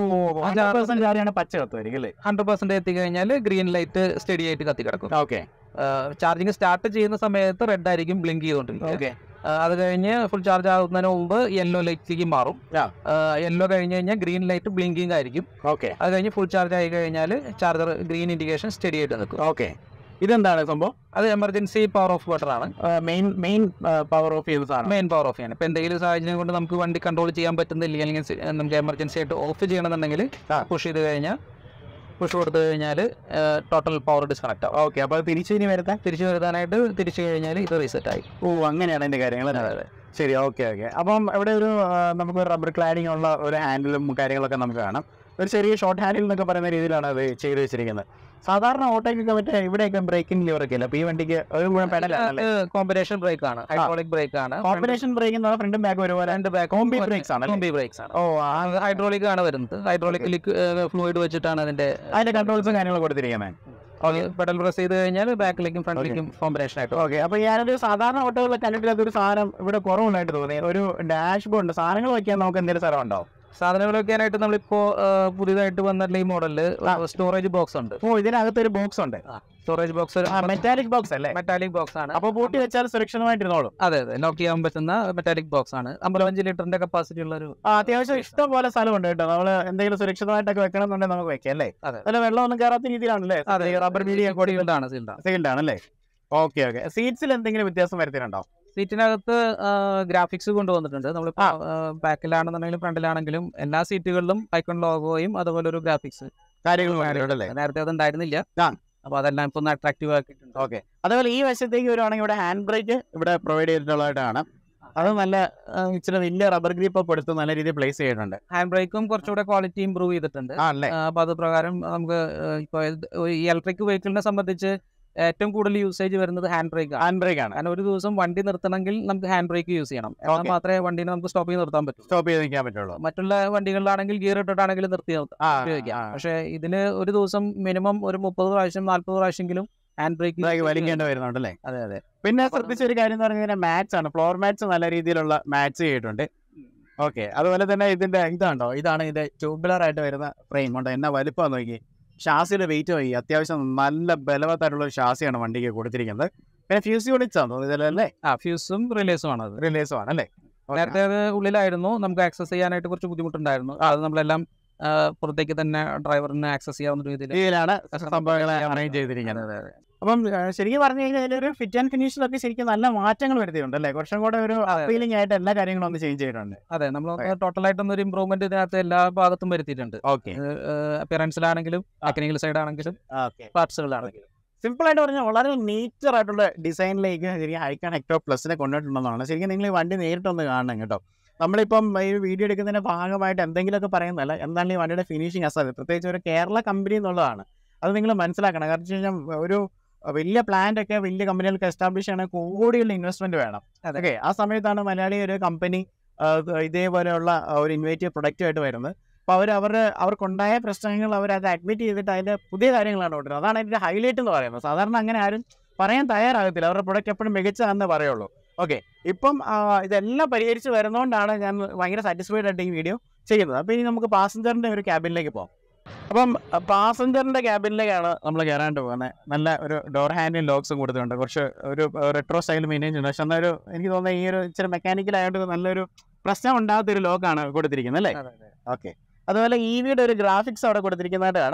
ചാർജ് പച്ച കത്തുമായിരിക്കും അല്ലേ ഹൺഡ്രഡ് പെർസെന്റ് എത്തിക്കഴിഞ്ഞാൽ ഗ്രീൻ ലൈറ്റ് സ്റ്റഡി ആയിട്ട് കത്തി കിടക്കും ഓക്കെ ചാർജിങ് സ്റ്റാർട്ട് ചെയ്യുന്ന സമയത്ത് റെഡ് ആയിരിക്കും ബ്ലിങ്ക് ചെയ്തുകൊണ്ടിരിക്കുക ഓക്കെ ആ, അത് കഴിഞ്ഞ് ഫുൾ ചാർജ് ആകുന്നതിന് മുമ്പ് യെല്ലോ ലൈറ്റിലേക്ക് മാറും ആ. യെല്ലോ കഴിഞ്ഞ് കഴിഞ്ഞാൽ ഗ്രീൻ ലൈറ്റ് ബ്ലിങ്കിങ് ആയിരിക്കും ഓക്കെ അത് കഴിഞ്ഞ് ഫുൾ ചാർജ് ആയി കഴിഞ്ഞാൽ ചാർജർ ഗ്രീൻ ഇൻഡിക്കേഷൻ സ്റ്റഡി ആയിട്ട് നിൽക്കും ഓക്കെ ഇതെന്താണ് സംഭവം അത് എമർജൻസി പവർ ഓഫ് ബട്ടൺ ആണ് മെയിൻ മെയിൻ പവർ ഓഫ് ചെയ്ത സാധനം മെയിൻ പവർ ഓഫ് ചെയ്യണം ഇപ്പൊ എന്തെങ്കിലും സാഹചര്യം കൊണ്ട് നമുക്ക് വണ്ടി കൺട്രോൾ ചെയ്യാൻ പറ്റുന്നില്ല അല്ലെങ്കിൽ സി- നമുക്ക് എമർജൻസി ആയിട്ട് ഓഫ് ചെയ്യണമെന്നുണ്ടെങ്കിൽ ആ. പുഷ് ചെയ്ത് കഴിഞ്ഞാൽ പുഷ് കൊടുത്തു കഴിഞ്ഞാൽ ടോട്ടൽ പവർ ഡിസ്കണക്ട് ആവും ഓക്കെ അപ്പൊ തിരിച്ചു ഇനി വരുത്താൻ തിരിച്ചു വരുത്താനായിട്ട് തിരിച്ചു കഴിഞ്ഞാൽ ഇത് റീസെറ്റ് ആയി ഓ അങ്ങനെയാണ് അതിന്റെ കാര്യങ്ങൾ അതെ അതെ ശരി ഓക്കെ ഓക്കെ അപ്പം ഇവിടെ ഒരു ആ, നമുക്ക് റബ്ബർ ക്ലാഡിംഗ് ഉള്ള ഒരു ഹാൻഡിലും കാര്യങ്ങളൊക്കെ നമുക്ക് കാണാം ഒരു ചെറിയ ഷോർട്ട് ഹാൻഡിൽ എന്നൊക്കെ പറയുന്ന രീതിയിലാണ് അത് ചെയ്ത് വെച്ചിരിക്കുന്നത് സാധാരണ ഓട്ടോയ്ക്കൊക്കെ മറ്റേ ഇവിടെയൊക്കെ ബ്രേക്കിംഗ് ലിവറൊക്കെ ഇല്ല അപ്പൊ ഈ വണ്ടിക്ക് ഒരു മുഴുവൻ പെടലാണ് കോമ്പിനേഷൻ ബ്രേക്ക് ആണ് ഹൈഡ്രോളിക് ബ്രേക്ക് ആണ് കോമ്പിനേഷൻ ബ്രേക്കിംഗ് ഫ്രണ്ടും ബാക്കും ഒരുപോലെ രണ്ട് ബാക്ക് കോമ്പി ബ്രേക്സ് ആണ് കോമ്പി ബ്രേക്സ് ആണ് ഓ ഹൈഡ്രോളിക് ആണ് വരുന്നത് ഹൈഡ്രോളിക് ഫ്ലൂയിഡ് വെച്ചിട്ടാണ് അതിന്റെ അതിന്റെ കൺട്രോൾസും കാര്യങ്ങളും കൊടുത്തിരിക്കുന്നത് പെഡൽ പ്രസ് ചെയ്ത് കഴിഞ്ഞാൽ ബാക്കിലേക്കും ഫ്രണ്ടിലേക്കും കോമ്പിനേഷൻ ആയിട്ട് ഓക്കെ അപ്പൊ ഞാനൊരു സാധാരണ ഓട്ടോകളിൽ കണ്ടിട്ടില്ലാത്ത ഒരു സാധനം ഇവിടെ കുറവുണ്ടായിട്ട് തോന്നി ഒരു ഡാഷ് ബോർഡ് സാധനങ്ങൾ വയ്ക്കാൻ നമുക്ക് എന്തെങ്കിലും സ്ഥലം ഉണ്ടോ സാധനങ്ങൾ വെക്കാനായിട്ട് നമ്മളിപ്പോ ആ, പുതിയതായിട്ട് വന്നിട്ടുള്ള ഈ മോഡലില് സ്റ്റോറേജ് ബോക്സ് ഉണ്ട് ഓ ഇതിനകത്ത് ഒരു ബോക്സ് ഉണ്ട് സ്റ്റോറേജ് ബോക്സ് മെറ്റാലിക് ബോക്സ് അല്ലേ മെറ്റാലിക് ബോക്സ് ആണ് അപ്പൊ പൂട്ടി വെച്ചാൽ സുരക്ഷിതമായിട്ടിരുന്നോളും അതെ അതെ ലോക്ക് ചെയ്യാൻ പറ്റുന്ന മെറ്റാലിക് ബോക്സ് ആണ് അമ്പലഞ്ച് ലിറ്ററിന്റെ കപ്പാസിറ്റി ഉള്ള ഒരു ആ, അത്യാവശ്യം ഇഷ്ടം പോലെ സ്ഥലമുണ്ട് കേട്ടോ നമ്മള് എന്തെങ്കിലും സുരക്ഷിതമായിട്ടൊക്കെ വെക്കണം എന്നുണ്ടെങ്കിൽ നമുക്ക് വെക്കാം അല്ലേ അതെ. അല്ല വെള്ളമൊന്നും കയറാത്ത രീതിയിലാണല്ലേ അതെ റബ്ബർ മീഡിയ സീൽഡ് ആണ് സീൽഡ് ആണ് സീൽഡ് ആണല്ലേ ഓക്കെ ഓക്കെ സീറ്റ്സിൽ എന്തെങ്കിലും വ്യത്യാസം വരുത്തിയിട്ടുണ്ടോ സീറ്റിനകത്ത് ഗ്രാഫിക്സ് കൊണ്ടുവന്നിട്ടുണ്ട് നമ്മളിപ്പോ ബാക്കിലാണെന്നുണ്ടെങ്കിലും ഫ്രണ്ടിലാണെങ്കിലും എല്ലാ സീറ്റുകളിലും ഐക്കൺ ലോഗോയും അതുപോലെ ഒരു ഗ്രാഫിക്സ് കാര്യങ്ങൾ അല്ലേ നേരത്തെ അത് ഉണ്ടായിരുന്നില്ല ആ. അപ്പൊ അതെല്ലാം ഇപ്പൊ ഒന്ന് അട്രാക്റ്റീവ് ആക്കിയിട്ടുണ്ട് ഓക്കെ അതുപോലെ ഈ വശത്തേക്ക് വരുവാണെങ്കിൽ ഇവിടെ ഹാൻഡ് ബ്രേക്ക് ഇവിടെ പ്രൊവൈഡ് ചെയ്തിട്ടുള്ളതായിട്ട് കാണാം അത് നല്ല ആ, ഇച്ചിരി വലിയ റബ്ബർ ഗ്രിപ്പ് ഒക്കെ എടുത്ത് നല്ല രീതിയിൽ പ്ലേസ് ചെയ്തിട്ടുണ്ട് ഹാൻഡ് ബ്രേക്കും കുറച്ചുകൂടെ ക്വാളിറ്റി ഇമ്പ്രൂവ് ചെയ്തിട്ടുണ്ട് ആ അല്ലേ ആ, അപ്പൊ അത് പ്രകാരം നമുക്ക് ഇപ്പൊ ഈ ഇലക്ട്രിക് വെഹിക്കിളിനെ സംബന്ധിച്ച് ഏറ്റവും കൂടുതൽ യൂസേജ് വരുന്നത് ഹാൻഡ് ബ്രേക്ക് ആണ് ഹാൻഡ് ബ്രേക്ക് ആണ് കാരണം ഒരു ദിവസം വണ്ടി നിർത്തണമെങ്കിൽ നമുക്ക് ഹാൻഡ് ബ്രേക്ക് യൂസ് ചെയ്യണം എന്നാൽ Okay. മാത്രമേ വണ്ടിനെ നമുക്ക് സ്റ്റോപ്പ് ചെയ്ത് നിർത്താൻ പറ്റൂ സ്റ്റോപ്പ് ചെയ്ത് നിൽക്കാൻ പറ്റുള്ളൂ മറ്റുള്ള വണ്ടികളിലാണെങ്കിൽ ഗിയർ ഇട്ടിട്ടാണെങ്കിലും നിർത്തി നിർത്താം ആ ഉപയോഗിക്കാം പക്ഷേ ഇതിന് ഒരു ദിവസം മിനിമം ഒരു മുപ്പത് പ്രാവശ്യം നാല്പത് പ്രാവശ്യമെങ്കിലും ഹാൻഡ് ബ്രേക്ക് ബ്രേക്ക് വലിക്കേണ്ടി വരുന്നുണ്ടല്ലേ അതെ അതെ പിന്നെ ശ്രദ്ധിച്ച ഒരു കാര്യം എന്ന് പറഞ്ഞാൽ മാറ്റ്സ് ആണ് ഫ്ലോർ മാറ്റ്സ് നല്ല രീതിയിലുള്ള മാറ്റ്സ് ചെയ്തിട്ടുണ്ട് ഓക്കെ അതുപോലെ തന്നെ ഇതിന്റെ ഇതാണ്ടോ ഇതാണ് ഇതിന്റെ ട്യൂബുലർ ആയിട്ട് വരുന്ന ഫ്രെയിം ഉണ്ട് എന്നാ വലുപ്പം നോക്കി ഷാസിയുടെ വെയിറ്റ് നോക്കി അത്യാവശ്യം നല്ല ബലവത്തായിട്ടുള്ള ഒരു ഷാസിയാണ് വണ്ടിക്ക് കൊടുത്തിരിക്കുന്നത് പിന്നെ ഫ്യൂസ് യൂണിറ്റ്സ് ആണ് തോന്നുന്നു ഇതിലല്ലേ ആ ഫ്യൂസും റിലേസും ആണ് അത് റിലേസും ആണ് അല്ലേ നേരത്തെ അത് ഉള്ളിലായിരുന്നു നമുക്ക് ആക്സസ് ചെയ്യാനായിട്ട് കുറച്ച് ബുദ്ധിമുട്ടുണ്ടായിരുന്നു അത് നമ്മളെല്ലാം ആ, പുറത്തേക്ക് തന്നെ ഡ്രൈവറിന് ആക്സസ് ചെയ്യാവുന്ന രീതിയിൽ രീതിയിലാണ് സംഭവങ്ങളെ അറേഞ്ച് ചെയ്തിരിക്കുന്നത് അപ്പം ആ, ശരിക്കും പറഞ്ഞു കഴിഞ്ഞാൽ ഇതിലൊരു ഫിറ്റ് ആൻഡ് ഫിനിഷിലൊക്കെ ശരിക്കും നല്ല മാറ്റങ്ങൾ വരുത്തിയിട്ടുണ്ട് അല്ലേ കുറച്ചും കൂടെ ഒരു അതെ. ഫീലിംഗ് ആയിട്ട് എല്ലാ കാര്യങ്ങളും ഒന്ന് ചേഞ്ച് ചെയ്തിട്ടുണ്ട് അതെ നമ്മൾ ടോട്ടലായിട്ടൊന്നും ഒരു ഇമ്പ്രൂവ്മെന്റ് ഇതിനകത്ത് എല്ലാ ഭാഗത്തും വരുത്തിയിട്ടുണ്ട് ഓക്കെ അപ്പിയറൻസിലാണെങ്കിലും ടെക്നിക്കൽ സൈഡ് ആണെങ്കിലും ഓക്കെ പാർട്സുകളാണെങ്കിലും സിമ്പിൾ ആയിട്ട് പറഞ്ഞാൽ വളരെ നേച്ചർ ആയിട്ടുള്ള ഡിസൈനിലേക്ക് ശരിക്കും ഹൈക്കൺ ഹെക്ടോ പ്ലസിനെ കൊണ്ടുവന്നിട്ടുണ്ടെന്നാണ് ശരിക്കും നിങ്ങൾ ഈ വണ്ടി നേരിട്ടൊന്ന് കാണണം കേട്ടോ നമ്മളിപ്പം ഈ വീഡിയോ എടുക്കുന്നതിന്റെ ഭാഗമായിട്ട് എന്തെങ്കിലുമൊക്കെ പറയുന്നതല്ല എന്താണ് ഈ വണ്ടിയുടെ ഫിനിഷിംഗ് അസാധ്യം പ്രത്യേകിച്ച് ഒരു കേരള കമ്പനി എന്നുള്ളതാണ് അത് നിങ്ങൾ മനസ്സിലാക്കണം കാരണം വെച്ച് കഴിഞ്ഞാൽ ഒരു വലിയ പ്ലാന്റ് ഒക്കെ വലിയ കമ്പനികൾക്ക് എസ്റ്റാബ്ലിഷ് ചെയ്യണ കോടിയുള്ള ഇൻവെസ്റ്റ്മെന്റ് വേണം അതെ. ഓക്കെ ആ സമയത്താണ് മലയാളി ഒരു കമ്പനി ഇതേപോലെയുള്ള ഒരു ഇൻവേറ്റീവ് പ്രൊഡക്റ്റുമായിട്ട് വരുന്നത് അപ്പോൾ അവർ അവരുടെ അവർക്കുണ്ടായ പ്രശ്നങ്ങൾ അവർ അത് അഡ്മിറ്റ് ചെയ്തിട്ട് അതിന്റെ പുതിയ കാര്യങ്ങളാണ് കൊണ്ടുവരുന്നത് അതാണ് അതിന്റെ ഹൈലൈറ്റ് എന്ന് പറയുന്നത് സാധാരണ അങ്ങനെ ആരും പറയാൻ തയ്യാറാകത്തില്ല അവരുടെ പ്രൊഡക്റ്റ് എപ്പോഴും മികച്ചതാണെന്ന് പറയുള്ളൂ ഓക്കെ ഇപ്പം ആ, ഇതെല്ലാം പരിഹരിച്ച് വരുന്നതുകൊണ്ടാണ് ഞാൻ ഭയങ്കര സാറ്റിസ്ഫൈഡ് ആയിട്ട് ഈ വീഡിയോ ചെയ്യുന്നത് അപ്പോൾ ഇനി നമുക്ക് പാസഞ്ചറിന്റെ ഒരു ക്യാബിനിലേക്ക് പോകാം അപ്പം പാസഞ്ചറിന്റെ ക്യാബിനിലേക്കാണ് നമ്മൾ കയറാണ്ട് പോകുന്നത് നല്ല ഒരു ഡോർ ഹാൻഡിൽ ലോക്സും കൊടുത്തിട്ടുണ്ട് കുറച്ച് ഒരു റെട്രോ സ്റ്റൈൽ മെയിൻറ്റെയിൻ ചെയ്യുന്നത് പക്ഷെ എന്നൊരു എനിക്ക് തോന്നുന്നത് ഈ ഒരു ഇച്ചിരി മെക്കാനിക്കൽ ആയതുകൊണ്ട് നല്ലൊരു പ്രശ്നം ഉണ്ടാകാത്ത ഒരു ലോക്കാണ് കൊടുത്തിരിക്കുന്നത് അല്ലേ ഓക്കെ അതുപോലെ ഇ വിയുടെ ഒരു ഗ്രാഫിക്സ് അവിടെ കൊടുത്തിരിക്കുന്നതായിട്ട് കാണാം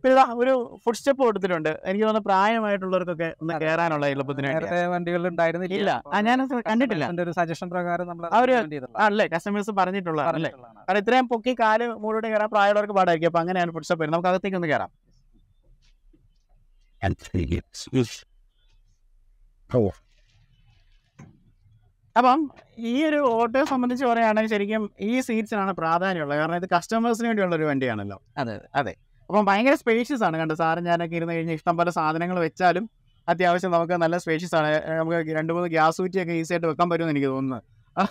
പിന്നെ ഇതാ ഒരു ഫുഡ് സ്റ്റെപ്പ് കൊടുത്തിട്ടുണ്ട് എനിക്ക് തോന്നുന്നു പ്രായമായിട്ടുള്ളവർക്കൊക്കെ ഒന്ന് അതെ. കയറാനുള്ള എളുപ്പത്തിന് വേണ്ടിയാ. നേരത്തെ വണ്ടികളിൽ ഉണ്ടായിരുന്നില്ല ഇല്ല ആ ഞാനത് കണ്ടിട്ടില്ല അതിന്റെ ഒരു സജഷൻ പ്രകാരം നമ്മൾ ആ ഒരു- ആണല്ലേ കസ്റ്റമേഴ്സ് പറഞ്ഞിട്ടുള്ള അല്ലേ കാരണം ഇത്രയും പൊക്കി കാല് മൂടോട്ട് കയറാൻ പ്രായമുള്ളവർക്ക് പാടായിരിക്കും അപ്പൊ അങ്ങനെയാണ് ഫുഡ് സ്റ്റെപ്പ് നമുക്ക് അകത്തേക്ക് ഒന്ന് കയറാം അപ്പം ഈ ഒരു ഓട്ടോയെ സംബന്ധിച്ച് പറയുകയാണെങ്കിൽ ശരിക്കും ഈ സീറ്റ്സിനാണ് പ്രാധാന്യമുള്ളത് കാരണം ഇത് കസ്റ്റമേഴ്സിന് വേണ്ടിയുള്ള ഒരു വണ്ടിയാണല്ലോ അതെ അതെ അപ്പം ഭയങ്കര സ്പേഷ്യസ് ആണ് കണ്ടോ സാറും ഞാനൊക്കെ ഇരുന്ന് കഴിഞ്ഞാൽ ഇഷ്ടം പോലെ സാധനങ്ങൾ വെച്ചാലും അത്യാവശ്യം നമുക്ക് നല്ല സ്പേഷ്യസ് ആണ് ഏ, നമുക്ക് രണ്ട് മൂന്ന് ഗ്യാസ് ഊറ്റിയൊക്കെ ഈസി ആയിട്ട് വെക്കാൻ പറ്റുമെന്ന് എനിക്ക് തോന്നുന്നു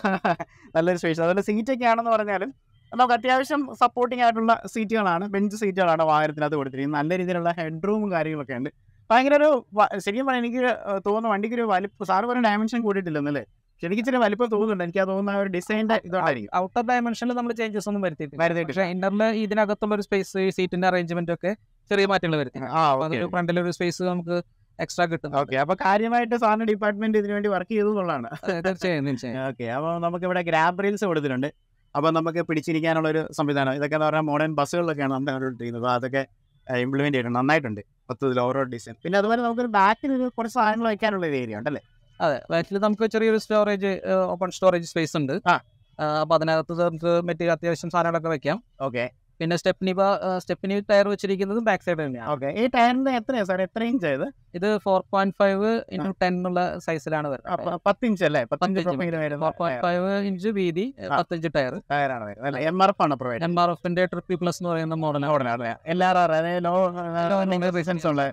നല്ലൊരു സ്പേഷ്യസ് അതുപോലെ സീറ്റൊക്കെ ആണെന്ന് പറഞ്ഞാലും നമുക്ക് അത്യാവശ്യം സപ്പോർട്ടിംഗ് ആയിട്ടുള്ള സീറ്റുകളാണ് ബെഞ്ച് സീറ്റുകളാണ് വാഹനത്തിനകത്ത് കൊടുത്തിരിക്കുന്നത് നല്ല രീതിയിലുള്ള ഹെഡ് റൂമും കാര്യങ്ങളൊക്കെ ഉണ്ട് ഭയങ്കര ഒരു വ- ശരിക്കും പറഞ്ഞാൽ എനിക്ക് തോന്നുന്നു വണ്ടിക്ക് ഒരു വലിപ്പം സാറ് പറഞ്ഞ ഡയമെൻഷൻ കൂടിയിട്ടില്ലെന്നല്ലേ ശരിക്കും ഇച്ചിരി വലിപ്പം തോന്നുന്നുണ്ട് എനിക്ക് ആ തോന്നുന്ന ആ ഒരു ഡിസൈൻ്റെ ഇതുകൊണ്ടായിരിക്കും ഔട്ടർ ഡയമെൻഷനിൽ നമ്മൾ ചേഞ്ചസ് ഒന്നും വരുത്തിയിട്ടില്ല വരുത്തിയിട്ടില്ല. പക്ഷേ ഇന്നറിൽ ഇതിനകത്തുള്ള ഒരു സ്പേസ് സീറ്റിന്റെ അറേഞ്ച്മെന്റ് ഒക്കെ ചെറിയ മാറ്റങ്ങൾ വരുത്തി ആ അപ്പൊ ഓക്കെ അതൊരു ഫ്രണ്ടിൽ ഒരു സ്പേസ് നമുക്ക് എക്സ്ട്രാ കിട്ടും ഓക്കെ അപ്പൊ കാര്യമായിട്ട് സാറിന് ഡിപ്പാർട്ട്മെന്റ് ഇതിനു വേണ്ടി വർക്ക് ചെയ്തു എന്നുള്ളതാണ് അതെ, തീർച്ചയായും തീർച്ചയായും ഓക്കെ അപ്പോൾ നമുക്ക് ഇവിടെ ഗ്രാബ് റീൽസ് കൊടുത്തിട്ടുണ്ട് അപ്പോൾ നമുക്ക് പിടിച്ചിരിക്കാനുള്ള ഒരു സംവിധാനം ഇതൊക്കെ എന്ന് പറഞ്ഞാൽ മോഡേൺ ബസ്സുകളിലൊക്കെയാണ് നമ്മൾ കണ്ടുകൊണ്ടിരിക്കുന്നത് അപ്പോൾ അതൊക്കെ ഇംപ്ലിമെന്റ് ചെയ്തിട്ടുണ്ട് നന്നായിട്ടുണ്ട് മൊത്തത്തിൽ ഓവറോൾ ഡിസൈൻ പിന്നെ അതുപോലെ നമുക്കൊരു ബാക്കിൽ ഒരു കുറച്ച് സാധനങ്ങൾ വയ്ക്കാനുള്ള ഒരു ഏരിയ ഉണ്ടല്ലേ അതെ ബാക്കിൽ നമുക്ക് ചെറിയൊരു സ്റ്റോറേജ് ഓപ്പൺ സ്റ്റോറേജ് സ്പേസ് ഉണ്ട് ആ. ആ, അപ്പൊ അതിനകത്ത് നമുക്ക് മെറ്റീരിയൽ അത്യാവശ്യം സാധനങ്ങളൊക്കെ വെക്കാം ഓക്കെ പിന്നെ സ്റ്റെപ്നി സ്റ്റെപ്നി ടയർ വെച്ചിരിക്കുന്നത് ബാക്ക് സൈഡ് തന്നെയാണ് ഓക്കെ ഈ ടയറിന്റെ എത്രയാണ് സാർ എത്ര ഇഞ്ച് ആയത് ഇത് four point five into ten എന്നുള്ള സൈസിലാണ് ആ, വരുന്നത് പ- പത്ത് ഇഞ്ച് അല്ലേ പത്ത് ഇഞ്ച് പത്ത് ഇഞ്ച് പ്രൊഫൈൽ ഫോർ വരുന്ന പോയിന്റ് ഫൈവ് ഇഞ്ച് വീതി ആ. പത്തഞ്ച് ടയർ ടയറാണ് വരുന്നത് അല്ലേ എം ആർ എഫ് ആണ് പ്രൊവൈഡ് എം ആർ എഫിന്റെ ട്രിപ്പി പ്ലസ് എന്ന് പറയുന്ന മോഡലാണ് ഓടനാണ് എൽ ആർ ആർ അതായത് ലോ റീസൺസ് ഉള്ള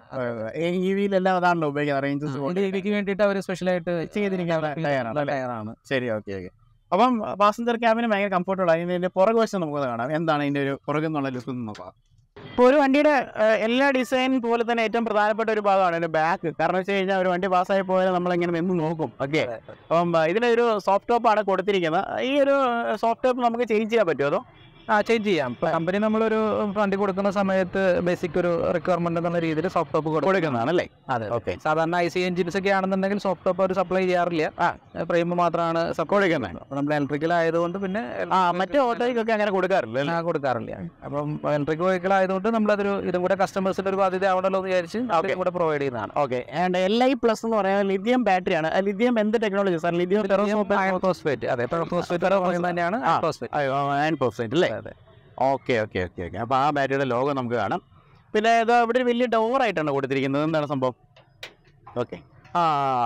ഇ വിയിലെല്ലാം അതാണല്ലോ ഉപയോഗിക്കുന്നത് റേഞ്ചസ് ഡിഗ്രിക്ക് വേണ്ടിയിട്ട് അവർ സ്പെഷ്യലായിട്ട് ചെയ്തിരിക്കുന്ന ടയറാണ് അല്ലേ ടയറാണ് ശരി ഓക്കെ ഓക്കെ അപ്പം പാസഞ്ചർ ക്യാബിന് ഭയങ്കര കംഫർട്ടബിൾ ആണ് ഇതിന്റെ പുറകു വശം നമുക്ക് കാണാം എന്താണ് ഇതിന്റെ ഒരു പുറകു എന്നുള്ള ലുക്ക് നോക്കാം ഇപ്പോൾ ഒരു വണ്ടിയുടെ ഏഹ്, എല്ലാ ഡിസൈൻ പോലെ തന്നെ ഏറ്റവും പ്രധാനപ്പെട്ട ഒരു ഭാഗമാണ് ഇതിന്റെ ബാക്ക് കാരണം വെച്ച് കഴിഞ്ഞാൽ ഒരു വണ്ടി പാസ്സായി പോയാൽ നമ്മൾ ഇങ്ങനെ നിന്ന് നോക്കും ഓക്കെ അപ്പം ആ, ഇതിലൊരു സോഫ്റ്റ് ടോപ്പ് ആണ് കൊടുത്തിരിക്കുന്നത് ഈ ഒരു സോഫ്റ്റ് ടോപ്പ് നമുക്ക് ചേഞ്ച് ചെയ്യാൻ പറ്റുമോ അതോ ആ ചേഞ്ച് ചെയ്യാം ഇപ്പൊ കമ്പനി നമ്മളൊരു വണ്ടി കൊടുക്കുന്ന സമയത്ത് ബേസിക് ഒരു റിക്വയർമെന്റ് എന്നുള്ള രീതിയിൽ സോഫ്റ്റ് ടോപ്പ് കൊടുക്കും കൊടുക്കുന്നതാണല്ലേ അതെ ഓക്കെ സാധാരണ ഐ സി എഞ്ചിൻസ് ഒക്കെ ആണെന്നുണ്ടെങ്കിൽ സോഫ്റ്റ് ടോപ്പ് അവർ സപ്ലൈ ചെയ്യാറില്ല ആ. ഫ്രെയിം മാത്രമാണ് കൊടുക്കുന്നത് നമ്മൾ ഇലക്ട്രിക്കൽ ആയതുകൊണ്ട് പിന്നെ ആ മറ്റേ ഓട്ടോയ്ക്കൊക്കെ അങ്ങനെ കൊടുക്കാറില്ല അല്ലേ ആ, കൊടുക്കാറില്ല അപ്പം ഇലക്ട്രിക് വെഹിക്കിൾ ആയതുകൊണ്ട് നമ്മളതൊരു ഇതും കൂടെ കസ്റ്റമേഴ്സിന്റെ ഒരു ബാധ്യത ആവണല്ലോ എന്ന് വിചാരിച്ച് Okay. ഇതും കൂടെ പ്രൊവൈഡ് ചെയ്യുന്നതാണ് okay and L I plus എന്ന് പറയുന്നത് ലിഥിയം ബാറ്ററിയാണ് ലിഥിയം എന്ത് ടെക്നോളജി സാർ ലിഥിയം ഫോസ്ഫേറ്റ് അതെ ഫോസ്ഫേറ്റ് പറയുന്നത് തന്നെയാണ് ആ. ഫോസ്ഫേറ്റ് അയൺ പെർസെന്റ് അല്ലേ അതെ ഓക്കെ ഓക്കെ ഓക്കെ ഓക്കെ അപ്പോൾ ആ ബാറ്ററിയുടെ ലോഗോ നമുക്ക് കാണാം പിന്നെ ഇത് ഇവിടെ ഒരു വലിയ ഡോർ ആയിട്ടാണ് കൊടുത്തിരിക്കുന്നത് എന്താണ് സംഭവം ഓക്കെ ആ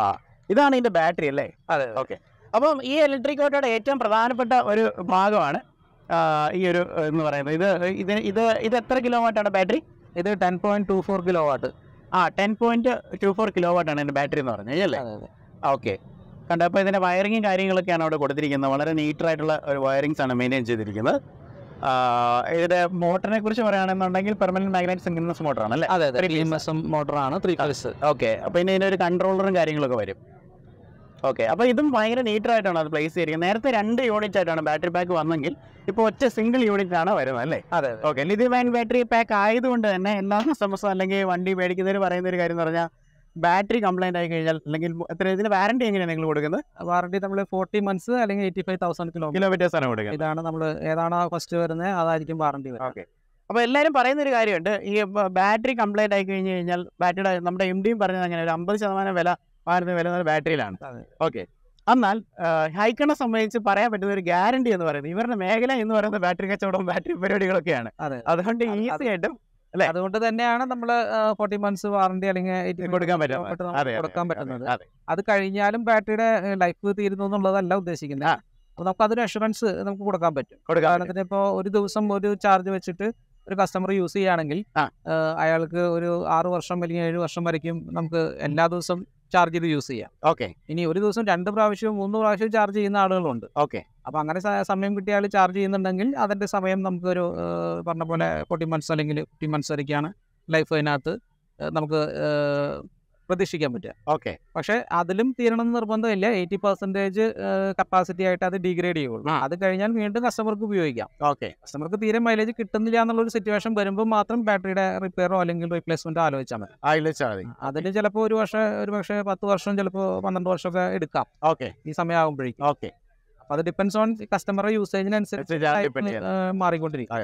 ഇതാണ് ഇതിൻ്റെ ബാറ്ററി അല്ലേ അതെ ഓക്കെ അപ്പം ഈ ഇലക്ട്രിക് ഓട്ടോയുടെ ഏറ്റവും പ്രധാനപ്പെട്ട ഒരു ഭാഗമാണ് ആ, ഈ ഒരു ഏഹ്, എന്ന് പറയുന്നത് ഇത് ഇത് ഇത് ഇത് എത്ര കിലോ വാട്ടാണ് ബാറ്ററി ഇത് ten point two four kilowatt ആ ten point two four kilo വാട്ടാണ് ഇതിൻ്റെ ബാറ്ററി എന്ന് പറഞ്ഞത് അല്ലേ അതെ അതെ ഓക്കെ കണ്ടോ അപ്പോൾ ഇതിൻ്റെ വയറിങ്ങും കാര്യങ്ങളൊക്കെയാണ് അവിടെ കൊടുത്തിരിക്കുന്നത് വളരെ നീറ്റായിട്ടുള്ള ഒരു വയറിങ്സ് ആണ് മെയിൻറ്റെയിൻ ചെയ്തിരിക്കുന്നത് ആ, ഇതിന്റെ മോട്ടറിനെ കുറിച്ച് പറയുകയാണെന്നുണ്ടെങ്കിൽ പെർമനന്റ് മാഗ്നറ്റ് സിംഗിൾസ് മോട്ടറാണ് അല്ലേ അതെ അതെ Three T M piece. S M മോട്ടറാണ് ത്രീ ഫേസ് ഓക്കെ അപ്പോൾ ഇനി ഇതിനൊരു കൺട്രോളറും കാര്യങ്ങളൊക്കെ വരും ഓക്കെ അപ്പോൾ ഇതും ഭയങ്കര നീറ്റായിട്ടാണ് അത് പ്ലേസ് ചെയ്തിരിക്കുന്നത് നേരത്തെ രണ്ട് യൂണിറ്റ് ആയിട്ടാണ് ബാറ്ററി പാക്ക് വന്നെങ്കിൽ ഇപ്പോൾ ഒറ്റ സിംഗിൾ യൂണിറ്റ് ആണ് വരുന്നത് അല്ലേ അതെ അതെ okay lithium ion battery pack ആയതുകൊണ്ട് തന്നെ എല്ലാ കസ്റ്റമേഴ്സും അല്ലെങ്കിൽ വണ്ടി മേടിക്കുന്നവർ പറയുന്ന ഒരു കാര്യം എന്ന് പറഞ്ഞാൽ ബാറ്ററി കംപ്ലൈന്റ് ആയി കഴിഞ്ഞാൽ അല്ലെങ്കിൽ എത്ര ഇതിന് വാറണ്ടി എങ്ങനെയാണ് നിങ്ങൾ കൊടുക്കുന്നത് വാറണ്ടി നമ്മൾ ഫോർട്ടി മന്ത്സ് അല്ലെങ്കിൽ eighty five thousand kilometre kilometres ആണ് കൊടുക്കുന്നത് ഇതാണ് നമ്മൾ ഏതാണോ ഫസ്റ്റ് വരുന്നത് അതായിരിക്കും വാറണ്ടി വരുന്നത് ഓക്കെ അപ്പോൾ എല്ലാവരും പറയുന്ന ഒരു കാര്യമുണ്ട് ഈ ബാറ്ററി കംപ്ലൈന്റ് ആയി കഴിഞ്ഞ് കഴിഞ്ഞാൽ ബാറ്ററിയുടെ നമ്മുടെ എം ഡിയും പറഞ്ഞത് അങ്ങനെ ഒരു അമ്പത് ശതമാനം വില വാരുന്ന വില എന്നത് ബാറ്ററിയിലാണ് അതെ. ഓക്കെ എന്നാൽ ഹൈക്കണെ സംബന്ധിച്ച് പറയാൻ പറ്റുന്ന ഒരു ഗ്യാരണ്ടി എന്ന് പറയുന്നത് ഇവരുടെ മേഖല എന്ന് പറയുന്നത് ബാറ്ററി കച്ചവടവും ബാറ്ററി പരിപാടികളൊക്കെയാണ് അതെ അതുകൊണ്ട് അത് ഈസി ആയിട്ടും അല്ലേ? അതുകൊണ്ട് തന്നെയാണ് നമ്മൾ ഫോർട്ടി മന്ത്സ് വാറണ്ടി അല്ലെങ്കിൽ 80 കൊടുക്കാൻ പറ്റും kilometer നമുക്ക് അതെ, അതെ, കൊടുക്കാൻ അതെ, പറ്റുന്നത് അതെ അത് കഴിഞ്ഞാലും ബാറ്ററിയുടെ ലൈഫ് തീരുന്നു എന്നുള്ളതല്ല ഉദ്ദേശിക്കുന്നത് ആ. അപ്പൊ നമുക്ക് അതൊരു അഷുറൻസ് നമുക്ക് കൊടുക്കാൻ പറ്റും കൊടുക്കാൻ പറ്റും. ഉദാഹരണത്തിന് ഇപ്പോൾ ഒരു ദിവസം ഒരു ചാർജ് വെച്ചിട്ട് ഒരു കസ്റ്റമർ യൂസ് ചെയ്യുകയാണെങ്കിൽ ആ. ആ, അയാൾക്ക് ഒരു ആറ് വർഷം അല്ലെങ്കിൽ ഏഴ് വർഷം വരയ്ക്കും നമുക്ക് എല്ലാ ദിവസവും ചാർജ് ചെയ്ത് യൂസ് ചെയ്യാം ഓക്കെ ഇനി ഒരു ദിവസം രണ്ട് പ്രാവശ്യവും മൂന്ന് പ്രാവശ്യവും ചാർജ് ചെയ്യുന്ന ആളുകളുണ്ട് ഓക്കെ അപ്പോൾ അങ്ങനെ സ- സമയം കിട്ടിയാൽ ചാർജ് ചെയ്യുന്നുണ്ടെങ്കിൽ അതിൻ്റെ സമയം നമുക്കൊരു ആ, പറഞ്ഞ പോലെ ഫോർട്ടി മന്ത്സ് അല്ലെങ്കിൽ ഫിഫ്റ്റി മന്ത്സ് വരയ്ക്കാണ് ലൈഫ് അതിനകത്ത് ആ, നമുക്ക് ആ, പ്രതീക്ഷിക്കാൻ പറ്റുക ഓക്കെ പക്ഷേ അതിലും തീരണം എന്ന് നിർബന്ധമില്ല എയ്റ്റി പെർസെൻറ്റേജ് കപ്പാസിറ്റി ആയിട്ട് അത് ഡിഗ്രേഡ് ചെയ്യുള്ളൂ ആ. അത് കഴിഞ്ഞാൽ വീണ്ടും കസ്റ്റമർക്ക് ഉപയോഗിക്കാം ഓക്കെ കസ്റ്റമർക്ക് തീരെ മൈലേജ് കിട്ടുന്നില്ല എന്നുള്ള ഒരു സിറ്റുവേഷൻ വരുമ്പോൾ മാത്രം ബാറ്ററിയുടെ റിപ്പയറോ അല്ലെങ്കിൽ റീപ്ലേസ്മെന്റോ ആലോചിച്ചാൽ മതി ആയിച്ചാൽ മതി അതിൽ ചിലപ്പോൾ ഒരു വർഷം ഒരു പക്ഷേ പത്ത് വർഷം ചിലപ്പോൾ പന്ത്രണ്ട് വർഷമൊക്കെ എടുക്കാം ഓക്കെ ഈ സമയമാകുമ്പോഴേക്കും ഓക്കെ അപ്പോൾ അത് ഡിപ്പെൻസ് ഓൺ കസ്റ്റമറുടെ യൂസേജിനനുസരിച്ച് depend ചെയ്യണം. മാറിക്കൊണ്ടിരിക്കും അതെ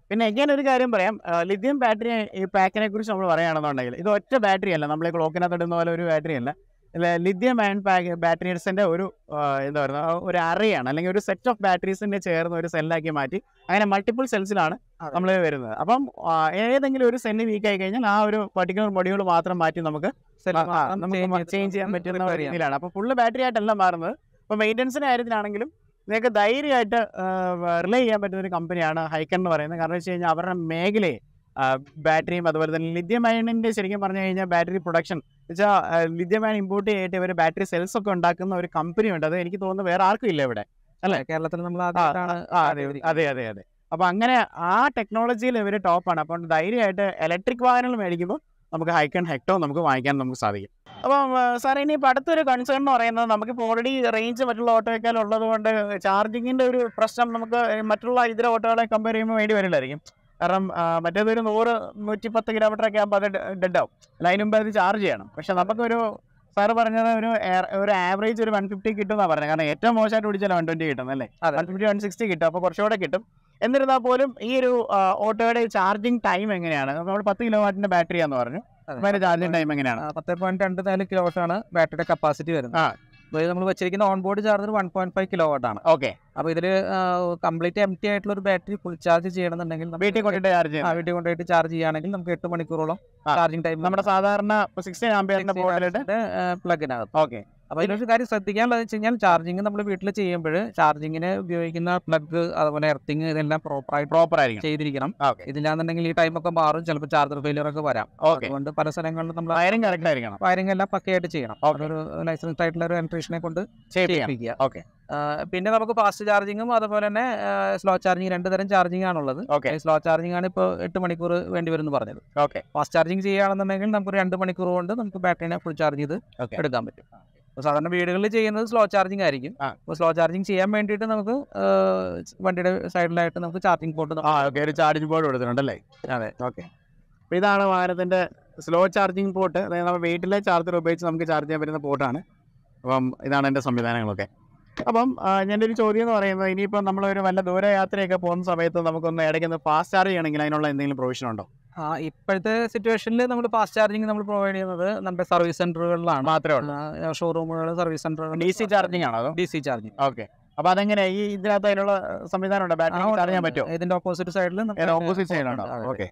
പിന്നെ എങ്ങനെ ഒരു കാര്യം പറയാം ലിഥിയം ബാറ്ററി ഈ പാക്കിനെ കുറിച്ച് നമ്മൾ പറയുകയാണെന്നുണ്ടെങ്കിൽ ഇത് ഒറ്റ ബാറ്ററി അല്ല നമ്മൾ ക്ലോക്കിനകത്ത് ഇടുന്ന പോലെ ഒരു ബാറ്ററി അല്ല ലിഥിയം അയൺ പാക്ക് ബാറ്ററീസിൻ്റെ ഒരു ആ, എന്താ പറയുക ഒരു അറയാണ് അല്ലെങ്കിൽ ഒരു സെറ്റ് ഓഫ് ബാറ്ററീസിൻ്റെ ചേർന്ന് ഒരു സെല്ലാക്കി മാറ്റി അങ്ങനെ മൾട്ടിപ്പിൾ സെൽസിലാണ് അതെ. നമ്മൾ വരുന്നത് അപ്പം ആ, ഏതെങ്കിലും ഒരു സെല്ല് വീക്ക് ആയി കഴിഞ്ഞാൽ ആ ഒരു പർട്ടിക്കുലർ മൊഡ്യൂൾ മാത്രം മാറ്റി നമുക്ക് Cell ആ, ആ, മാത്രം നമുക്ക് change ചെയ്ത് ചേഞ്ച് ചെയ്യാൻ നമുക്ക് പറ്റുന്ന repair ഒരു ചെയ്യാം. രീതിയിലാണ് അപ്പോൾ ഫുള്ള് ബാറ്ററി ആയിട്ടല്ല മാറുന്നത് ഇപ്പോൾ മെയിൻ്റനൻസിൻ്റെ കാര്യത്തിലാണെങ്കിലും നിങ്ങൾക്ക് ധൈര്യമായിട്ട് റിലേ ചെയ്യാൻ പറ്റുന്ന ഒരു കമ്പനിയാണ് ഹൈക്കൺ എന്ന് പറയുന്നത് കാരണം വെച്ച് കഴിഞ്ഞാൽ അവരുടെ മേഖലയെ ബാറ്ററിയും അതുപോലെ തന്നെ ലിഥിയം അയണിൻ്റെ ശരിക്കും പറഞ്ഞു കഴിഞ്ഞാൽ ബാറ്ററി പ്രൊഡക്ഷൻ വെച്ചാൽ ലിഥിയം അയൺ ഇമ്പോർട്ട് ചെയ്തിട്ട് ഇവർ ബാറ്ററി സെൽസ് ഒക്കെ ഉണ്ടാക്കുന്ന ഒരു കമ്പനി ഉണ്ട് അത് എനിക്ക് തോന്നുന്നു വേറെ ആർക്കും ഇല്ല ഇവിടെ അല്ലേ? കേരളത്തിൽ നമ്മൾ ആ, ആദ്യമായിട്ടാണ് ആ, അതെ അതെ അതെ അതെ അപ്പോൾ അങ്ങനെ ആ ടെക്നോളജിയിൽ ഇവർ ടോപ്പാണ് അപ്പോൾ ധൈര്യമായിട്ട് ഇലക്ട്രിക് വാഹനങ്ങൾ മേടിക്കുമ്പോൾ നമുക്ക് ഹൈക്കൺ ഹെക്ടോ നമുക്ക് വാങ്ങിക്കാൻ നമുക്ക് സാധിക്കും അപ്പം സാർ ഇനിയിപ്പോൾ അടുത്തൊരു കൺസേൺ എന്ന് പറയുന്നത് നമുക്കിപ്പോൾ ഓൾറെഡി റേഞ്ച് മറ്റുള്ള ഓട്ടോയേക്കാൾ ഉള്ളത് കൊണ്ട് ചാർജിങ്ങിൻ്റെ ഒരു പ്രശ്നം നമുക്ക് മറ്റുള്ള ഇതര ഓട്ടോകളെ കമ്പയർ ചെയ്യുമ്പോൾ വേണ്ടി വരില്ലായിരിക്കും കാരണം ആ, മറ്റേതൊരു നൂറ് നൂറ്റിപ്പത്ത് കിലോമീറ്റർ ഒക്കെ ആകുമ്പോൾ അത് ഡെഡ് ആവും അല്ല അതിന് മുമ്പ് അത് ചാർജ് ചെയ്യണം പക്ഷെ നമുക്കൊരു സാറ് പറഞ്ഞത് ഒരു air- ഒരു ആവറേജ് ഒരു വൺ ഫിഫ്റ്റി കിട്ടും എന്നാണ് പറഞ്ഞത് കാരണം ഏറ്റവും മോശമായിട്ട് പിടിച്ചാൽ വൺ ട്വൻറ്റി കിട്ടും അല്ലേ അതെ. വൺ ഫിഫ്റ്റി വൺ സിക്സ്റ്റി കിട്ടും അപ്പോൾ കുറച്ചുകൂടെ കിട്ടും എന്നിരുന്നാൽ പോലും ഈ ഒരു ആ, ഓട്ടോയുടെ ചാർജിങ് ടൈം എങ്ങനെയാണ് നമ്മൾ പത്ത് കിലോ വാട്ടിന്റെ ബാറ്ററി ആണെന്ന് പറഞ്ഞു അപ്പോൾ അതിന്റെ ചാർജിങ് ടൈം എങ്ങനെയാണ് പത്ത് പോയിന്റ് രണ്ട് നാല് കിലോ ആണ് ബാറ്ററിയുടെ കപ്പാസിറ്റി വരുന്നത് ആ. അപ്പോൾ നമ്മൾ വെച്ചിരിക്കുന്ന on board charger one point five kilo ആണ് ഓക്കെ അപ്പോൾ ഇതിൽ കംപ്ലീറ്റ് എം ടി ആയിട്ടുള്ള ഒരു ബാറ്ററി ഫുൾ ചാർജ് ചെയ്യണമെന്നുണ്ടെങ്കിൽ നമുക്ക് വീട്ടിൽ കൊണ്ടിട്ട് ചാർജ് ആ ചെയ്യാം വീട്ടിൽ കൊണ്ടുപോയിട്ട് ചാർജ് ചെയ്യുകയാണെങ്കിൽ നമുക്ക് എട്ട് മണിക്കൂറോളം ആ. ചാർജിങ് ടൈം നമ്മുടെ സാധാരണ സിക്സ്റ്റീൻ ആംബിയറിന്റെ ബോർഡിലിട്ട് പ്ലഗിനകത്ത് ഓക്കെ അപ്പോൾ ഇതിലൊരു കാര്യം ശ്രദ്ധിക്കാനുള്ളത് വെച്ച് കഴിഞ്ഞാൽ ചാർജിങ് നമ്മൾ വീട്ടിൽ ചെയ്യുമ്പോൾ ചാർജിങ്ങിന് ഉപയോഗിക്കുന്ന പ്ലഗ് അതുപോലെ എർത്തിങ് ഇതെല്ലാം പ്രോപ്പറായിട്ട് പ്രോപ്പർ ആയിരിക്കും ചെയ്തിരിക്കണം ഓക്കെ ഇതില്ലാന്നുണ്ടെങ്കിൽ ഈ ടൈമൊക്കെ മാറും ചിലപ്പോൾ ചാർജർ ഫെയിലിയർ ഒക്കെ വരാം ഓക്കെ അതുകൊണ്ട് പല സ്ഥലങ്ങളിലും നമ്മൾ വയറിംഗ് കറക്റ്റ് ആയിരിക്കണം വയറിംഗ് എല്ലാം പക്കയായിട്ട് ചെയ്യണം Okay. അതൊരു ലൈസൻസ് ആയിട്ടുള്ള ഒരു ഇലക്ട്രീഷനെ കൊണ്ട് ഷേപ്പ് ചെയ്യാം ചെയ്യിപ്പിക്കുക ഓക്കെ ആ, പിന്നെ നമുക്ക് ഫാസ്റ്റ് ചാർജിങ്ങും അതുപോലെ തന്നെ സ്ലോ ചാർജിങ് രണ്ട് തരം ചാർജിങ് ആണുള്ളത് ഓക്കെ സ്ലോ ചാർജിങ് ആണ് ഇപ്പോൾ എട്ട് മണിക്കൂർ വേണ്ടി വരും എന്ന് പറഞ്ഞത് ഓക്കെ ഫാസ്റ്റ് ചാർജിങ് ചെയ്യുകയാണെന്നുണ്ടെങ്കിൽ നമുക്ക് ഒരു രണ്ട് മണിക്കൂർ കൊണ്ട് നമുക്ക് ബാറ്ററിനെ ഫുൾ ചാർജ് ചെയ്ത് ഓക്കെ എടുക്കാൻ പറ്റും അപ്പോൾ സാധാരണ വീടുകളിൽ ചെയ്യുന്നത് സ്ലോ ചാർജിങ് ആയിരിക്കും ആ. അപ്പോൾ സ്ലോ ചാർജിങ് ചെയ്യാൻ വേണ്ടിയിട്ട് നമുക്ക് ആ, വണ്ടിയുടെ സൈഡിലായിട്ട് നമുക്ക് ചാർജിങ് പോർട്ട് ആ ഓക്കെ ഒരു ചാർജിങ് ബോർഡ് കൊടുത്തിട്ടുണ്ടല്ലേ അതെ ഓക്കെ അപ്പോൾ ഇതാണ് വാഹനത്തിന്റെ സ്ലോ ചാർജിങ് പോർട്ട് അതായത് നമ്മൾ വീട്ടിലെ ചാർജർ ഉപയോഗിച്ച് നമുക്ക് ചാർജ് ചെയ്യാൻ പറ്റുന്ന പോർട്ടാണ് അപ്പം ഇതാണ് എൻ്റെ സംവിധാനങ്ങളൊക്കെ അപ്പം ആ, എൻ്റെ ഒരു ചോദ്യം എന്ന് പറയുന്നത് ഇനിയിപ്പോൾ നമ്മളൊരു വല്ല ദൂര യാത്രയൊക്കെ പോകുന്ന സമയത്ത് നമുക്കൊന്ന് ഇടയ്ക്കൊന്ന് ഫാസ്റ്റ് ചാർജ് ചെയ്യണമെങ്കിൽ അതിനുള്ള എന്തെങ്കിലും പ്രൊവിഷൻ ഉണ്ടോ ആ ഇപ്പോഴത്തെ സിറ്റുവേഷനിൽ നമ്മൾ ഫാസ്റ്റ് ചാർജിങ് നമ്മൾ പ്രൊവൈഡ് ചെയ്യുന്നത് നമ്മുടെ സർവീസ് സെന്ററുകളിലാണ് മാത്രമേ ഉള്ളൂ ഷോറൂമുകൾ സർവീസ് സെന്ററുകൾ ഡി സി ചാർജിങ് ആണോ അതോ ഡി സി ചാർജിങ് ഓക്കെ അപ്പോൾ അതെങ്ങനെ ഈ ഇതിനകത്ത് അതിനുള്ള സംവിധാനം ഉണ്ടോ ബാറ്ററി ചാർജ് ചെയ്യാൻ പറ്റുമോ ഇതിന്റെ ഓപ്പോസിറ്റ് സൈഡിൽ ഓപ്പോസിറ്റ് സൈഡാണോ ഓക്കെ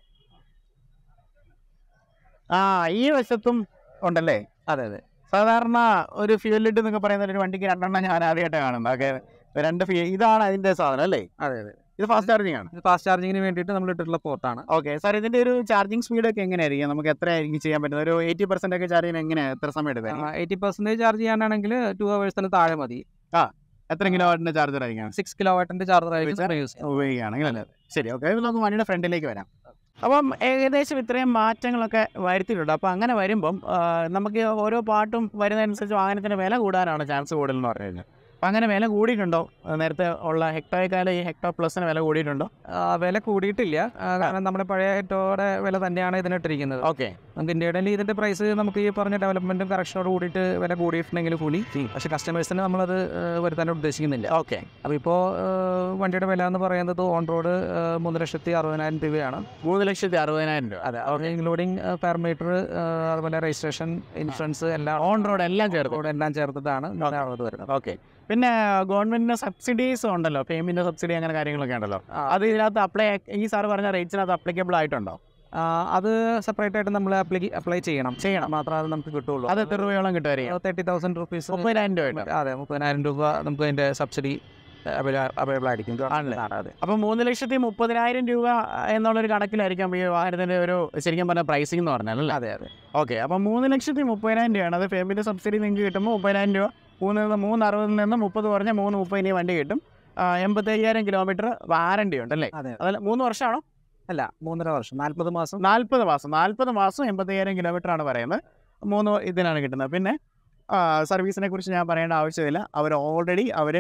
ആ ഈ വശത്തും ഉണ്ടല്ലേ അതെ അതെ സാധാരണ ഒരു ഫ്യൂൽ ഇട്ട് എന്നൊക്കെ പറയുന്ന ഒരു വണ്ടിക്ക് രണ്ടെണ്ണം ഞാൻ ആദ്യമായിട്ട് കാണുന്നത് ഓക്കെ രണ്ട് ഫ്യൂ ഇതാണ് അതിന്റെ സാധനം അല്ലേ അതെ അതെ ഇത് ഫാസ്റ്റ് ചാർജിങ് ആണ് ഇത് ഫാസ്റ്റ് ചാർജിങ്ങിന് വേണ്ടിയിട്ട് നമ്മൾ ഇട്ടിട്ടുള്ള പോർട്ടാണ് ഓക്കെ സാർ ഇതിന്റെ ഒരു ചാർജിങ് സ്പീഡ് ഒക്കെ എങ്ങനെയായിരിക്കും നമുക്ക് എത്ര ആയിരിക്കും ചെയ്യാൻ പറ്റുന്നത് ഒരു എയ്റ്റി പെർസെന്റ് ഒക്കെ ചാർജ് ചെയ്യാൻ എങ്ങനെയാണ് എത്ര സമയം എടുക്കും എയ്റ്റി പെർസെന്റേജ് ചാർജ് ചെയ്യാനാണെങ്കിൽ ടു അവേഴ്സിന് താഴെ മതി എത്ര കിലോ വാട്ടിന്റെ ചാർജർ ആയിരിക്കും സിക്സ് കിലോ വാട്ടിന്റെ ചാർജർ ആയിരിക്കും ഉപയോഗിച്ചാൽ യൂസ് ചെയ്യുന്നത് ഉപയോഗിക്കുകയാണെങ്കിൽ അല്ലേ ശരി ഓക്കെ നമുക്ക് വണ്ടിയുടെ ഫ്രണ്ടിലേക്ക് വരാം അപ്പം ഏകദേശം ഇത്രയും മാറ്റങ്ങളൊക്കെ വരുത്തിയിട്ടുണ്ട് അപ്പോൾ അങ്ങനെ വരുമ്പം ആ, നമുക്ക് ഓരോ പാട്ടും വരുന്നതനുസരിച്ച് വാഹനത്തിന് വില കൂടാനാണ് ചാൻസ് കൂടുതലെന്ന് പറഞ്ഞു കഴിഞ്ഞാൽ അപ്പം അങ്ങനെ വില കൂടിയിട്ടുണ്ടോ ആ, നേരത്തെ ഉള്ള ഹെക്ടോയേക്കാൾ ഈ ഹെക്ടോ പ്ലസിന് വില കൂടിയിട്ടുണ്ടോ ആ, വില കൂടിയിട്ടില്ല ആ, കാരണം നമ്മുടെ പഴയ ഹെറ്റോടെ വില തന്നെയാണ് ഇതിനിട്ടിരിക്കുന്നത് ഓക്കെ നമുക്ക് ഇന്ത്യയുടെ ഇതിന്റെ പ്രൈസ് നമുക്ക് ഈ പറഞ്ഞ ഡെവലപ്മെന്റും കറക്ഷനോട് കൂടിയിട്ട് വില കൂടിയിട്ടുണ്ടെങ്കിൽ കൂടി പക്ഷെ കസ്റ്റമേഴ്സിന് നമ്മളത് ആ, വരുത്താൻ ഉദ്ദേശിക്കുന്നില്ല ഓക്കെ അപ്പോൾ ഇപ്പോൾ വണ്ടിയുടെ വില എന്ന് പറയുന്നത് ഓൺ റോഡ് മൂന്ന് ലക്ഷത്തി അറുപതിനായിരം രൂപയാണ് മൂന്ന് ലക്ഷത്തി അറുപതിനായിരം രൂപ അതെ അവർ ഇൻക്ലൂഡിങ് പാരമീറ്റർ അതുപോലെ രജിസ്ട്രേഷൻ ഇൻഷുറൻസ് എല്ലാം ഓൺ റോഡ് എല്ലാം ചേർത്ത് റോഡ് എല്ലാം ചേർത്തിട്ടാണ് ഇതിന്റെ അറുപത് വരുന്നത് ഓക്കെ പിന്നെ ഗവൺമെന്റിന്റെ സബ്സിഡീസ് ഉണ്ടല്ലോ പേയ്മെന്റ് സബ്സിഡി അങ്ങനെ കാര്യങ്ങളൊക്കെ ഉണ്ടല്ലോ ആ, അത് ഇതിനകത്ത് അപ്ലൈ ഈ സാർ പറഞ്ഞ റേറ്റ്സിനകത്ത് അപ്ലിക്കബിൾ ആയിട്ടുണ്ടോ ആ, അത് സെപ്പറേറ്റ് ആയിട്ട് നമ്മൾ അപ്ലൈ അപ്ലൈ ചെയ്യണം ചെയ്യണം. മാത്രമേ അത് നമുക്ക് കിട്ടുള്ളൂ അത് എത്ര രൂപയോളം കിട്ടുമായിരിക്കും തേർട്ടി തൗസൻഡ് റുപ്പീസ് മുപ്പതിനായിരം രൂപ കിട്ടും അതെ മുപ്പതിനായിരം രൂപ നമുക്ക് അതിന്റെ സബ്സിഡി അവൈലബിൾ ആയിരിക്കും ആണല്ലേ? ആണ്, അതെ അപ്പോൾ മൂന്ന് ലക്ഷത്തി മുപ്പതിനായിരം രൂപ എന്നുള്ളൊരു കണക്കിലായിരിക്കും ഈ വാഹനത്തിന്റെ ഒരു ശരിക്കും പറഞ്ഞ പ്രൈസിംഗ് എന്ന് പറഞ്ഞാൽ അല്ലേ അതെ അതെ ഓക്കെ അപ്പോൾ മൂന്ന് ലക്ഷത്തി മുപ്പതിനായിരം രൂപയാണ് അത് പേയ്മെന്റ് സബ്സിഡി നിങ്ങൾക്ക് കിട്ടുമ്പോൾ മുപ്പതിനായിരം രൂപ മൂന്ന് നിന്ന് മൂന്ന് അറുപതിൽ നിന്ന് മുപ്പത് കുറഞ്ഞ മൂന്ന് മുപ്പതിന് ഈ വണ്ടി കിട്ടും ആ, എൺപത്തയ്യായിരം കിലോമീറ്റർ വാറണ്ടി ഉണ്ട് അല്ലേ അതെ അതല്ല മൂന്ന് വർഷമാണോ അല്ല മൂന്നര വർഷം നാല്പത് മാസം നാൽപ്പത് മാസം നാൽപ്പത് മാസം എൺപത്തയ്യായിരം കിലോമീറ്റർ ആണ് പറയുന്നത് മൂന്ന് ഇതിനാണ് കിട്ടുന്നത് പിന്നെ ആ, സർവീസിനെ കുറിച്ച് ഞാൻ പറയേണ്ട ആവശ്യമില്ല അവർ ഓൾറെഡി അവർ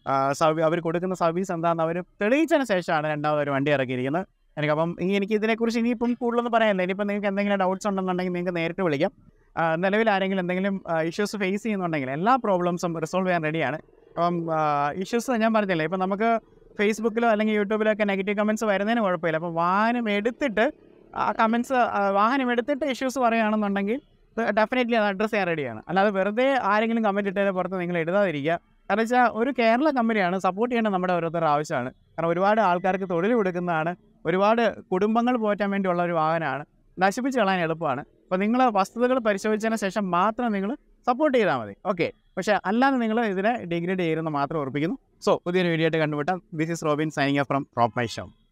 അവർ കൊടുക്കുന്ന സർവീസ് എന്താണെന്ന് അവർ തെളിയിച്ചതിന് ശേഷമാണ് രണ്ടാമത് ഒരു വണ്ടി ഇറക്കിയിരിക്കുന്നത് എനിക്ക് അപ്പം ഈ എനിക്ക് ഇതിനെക്കുറിച്ച് ഇനിയിപ്പം കൂടുതലൊന്നും പറയാനില്ല ഇനിയിപ്പം നിങ്ങൾക്ക് എന്തെങ്കിലും ഡൗട്ട്സ് ഉണ്ടെന്നുണ്ടെങ്കിൽ നിങ്ങൾക്ക് നേരിട്ട് വിളിക്കാം ആ, നിലവിൽ ആരെങ്കിലും എന്തെങ്കിലും ഇഷ്യൂസ് ഫേസ് ചെയ്യുന്നുണ്ടെങ്കിൽ എല്ലാ പ്രോബ്ലംസും റിസോൾവ് ചെയ്യാൻ റെഡിയാണ് അപ്പം ഇഷ്യൂസ് ഞാൻ പറഞ്ഞില്ലേ ഇപ്പം നമുക്ക് ഫേസ്ബുക്കിലോ അല്ലെങ്കിൽ യൂട്യൂബിലോ ഒക്കെ നെഗറ്റീവ് കമൻറ്റ്സ് വരുന്നതിന് കുഴപ്പമില്ല അപ്പോൾ വാഹനം എടുത്തിട്ട് ആ കമൻറ്റ്സ് വാഹനം എടുത്തിട്ട് ഇഷ്യൂസ് പറയുകയാണെന്നുണ്ടെങ്കിൽ ഡെഫിനറ്റ്ലി അത് അഡ്രസ്സ് ചെയ്യാൻ റെഡിയാണ് അല്ലാതെ വെറുതെ ആരെങ്കിലും കമൻറ്റ് ഇട്ടതിന് പുറത്ത് നിങ്ങൾ എഴുതാതിരിക്കുക കാരണം വെച്ചാൽ ഒരു കേരള കമ്പനിയാണ് സപ്പോർട്ട് ചെയ്യേണ്ടത് നമ്മുടെ ഓരോരുത്തരുടെ ആവശ്യമാണ് കാരണം ഒരുപാട് ആൾക്കാർക്ക് തൊഴിൽ കൊടുക്കുന്നതാണ് ഒരുപാട് കുടുംബങ്ങൾ പോറ്റാൻ വേണ്ടിയുള്ള ഒരു വാഹനമാണ് നശിപ്പിച്ച് കളയാൻ എളുപ്പമാണ് അപ്പോൾ നിങ്ങൾ വസ്തുതകൾ പരിശോധിച്ചതിന് ശേഷം മാത്രം നിങ്ങൾ സപ്പോർട്ട് ചെയ്താൽ മതി ഓക്കെ പക്ഷേ അല്ലാതെ നിങ്ങൾ ഇതിനെ ഡിഗ്രേഡ് ചെയ്യുമെന്ന് മാത്രം ഓർപ്പിക്കുന്നു സോ പുതിയൊരു വീഡിയോ ആയിട്ട് കണ്ടുമുട്ടാം this is Robin signing from rope my show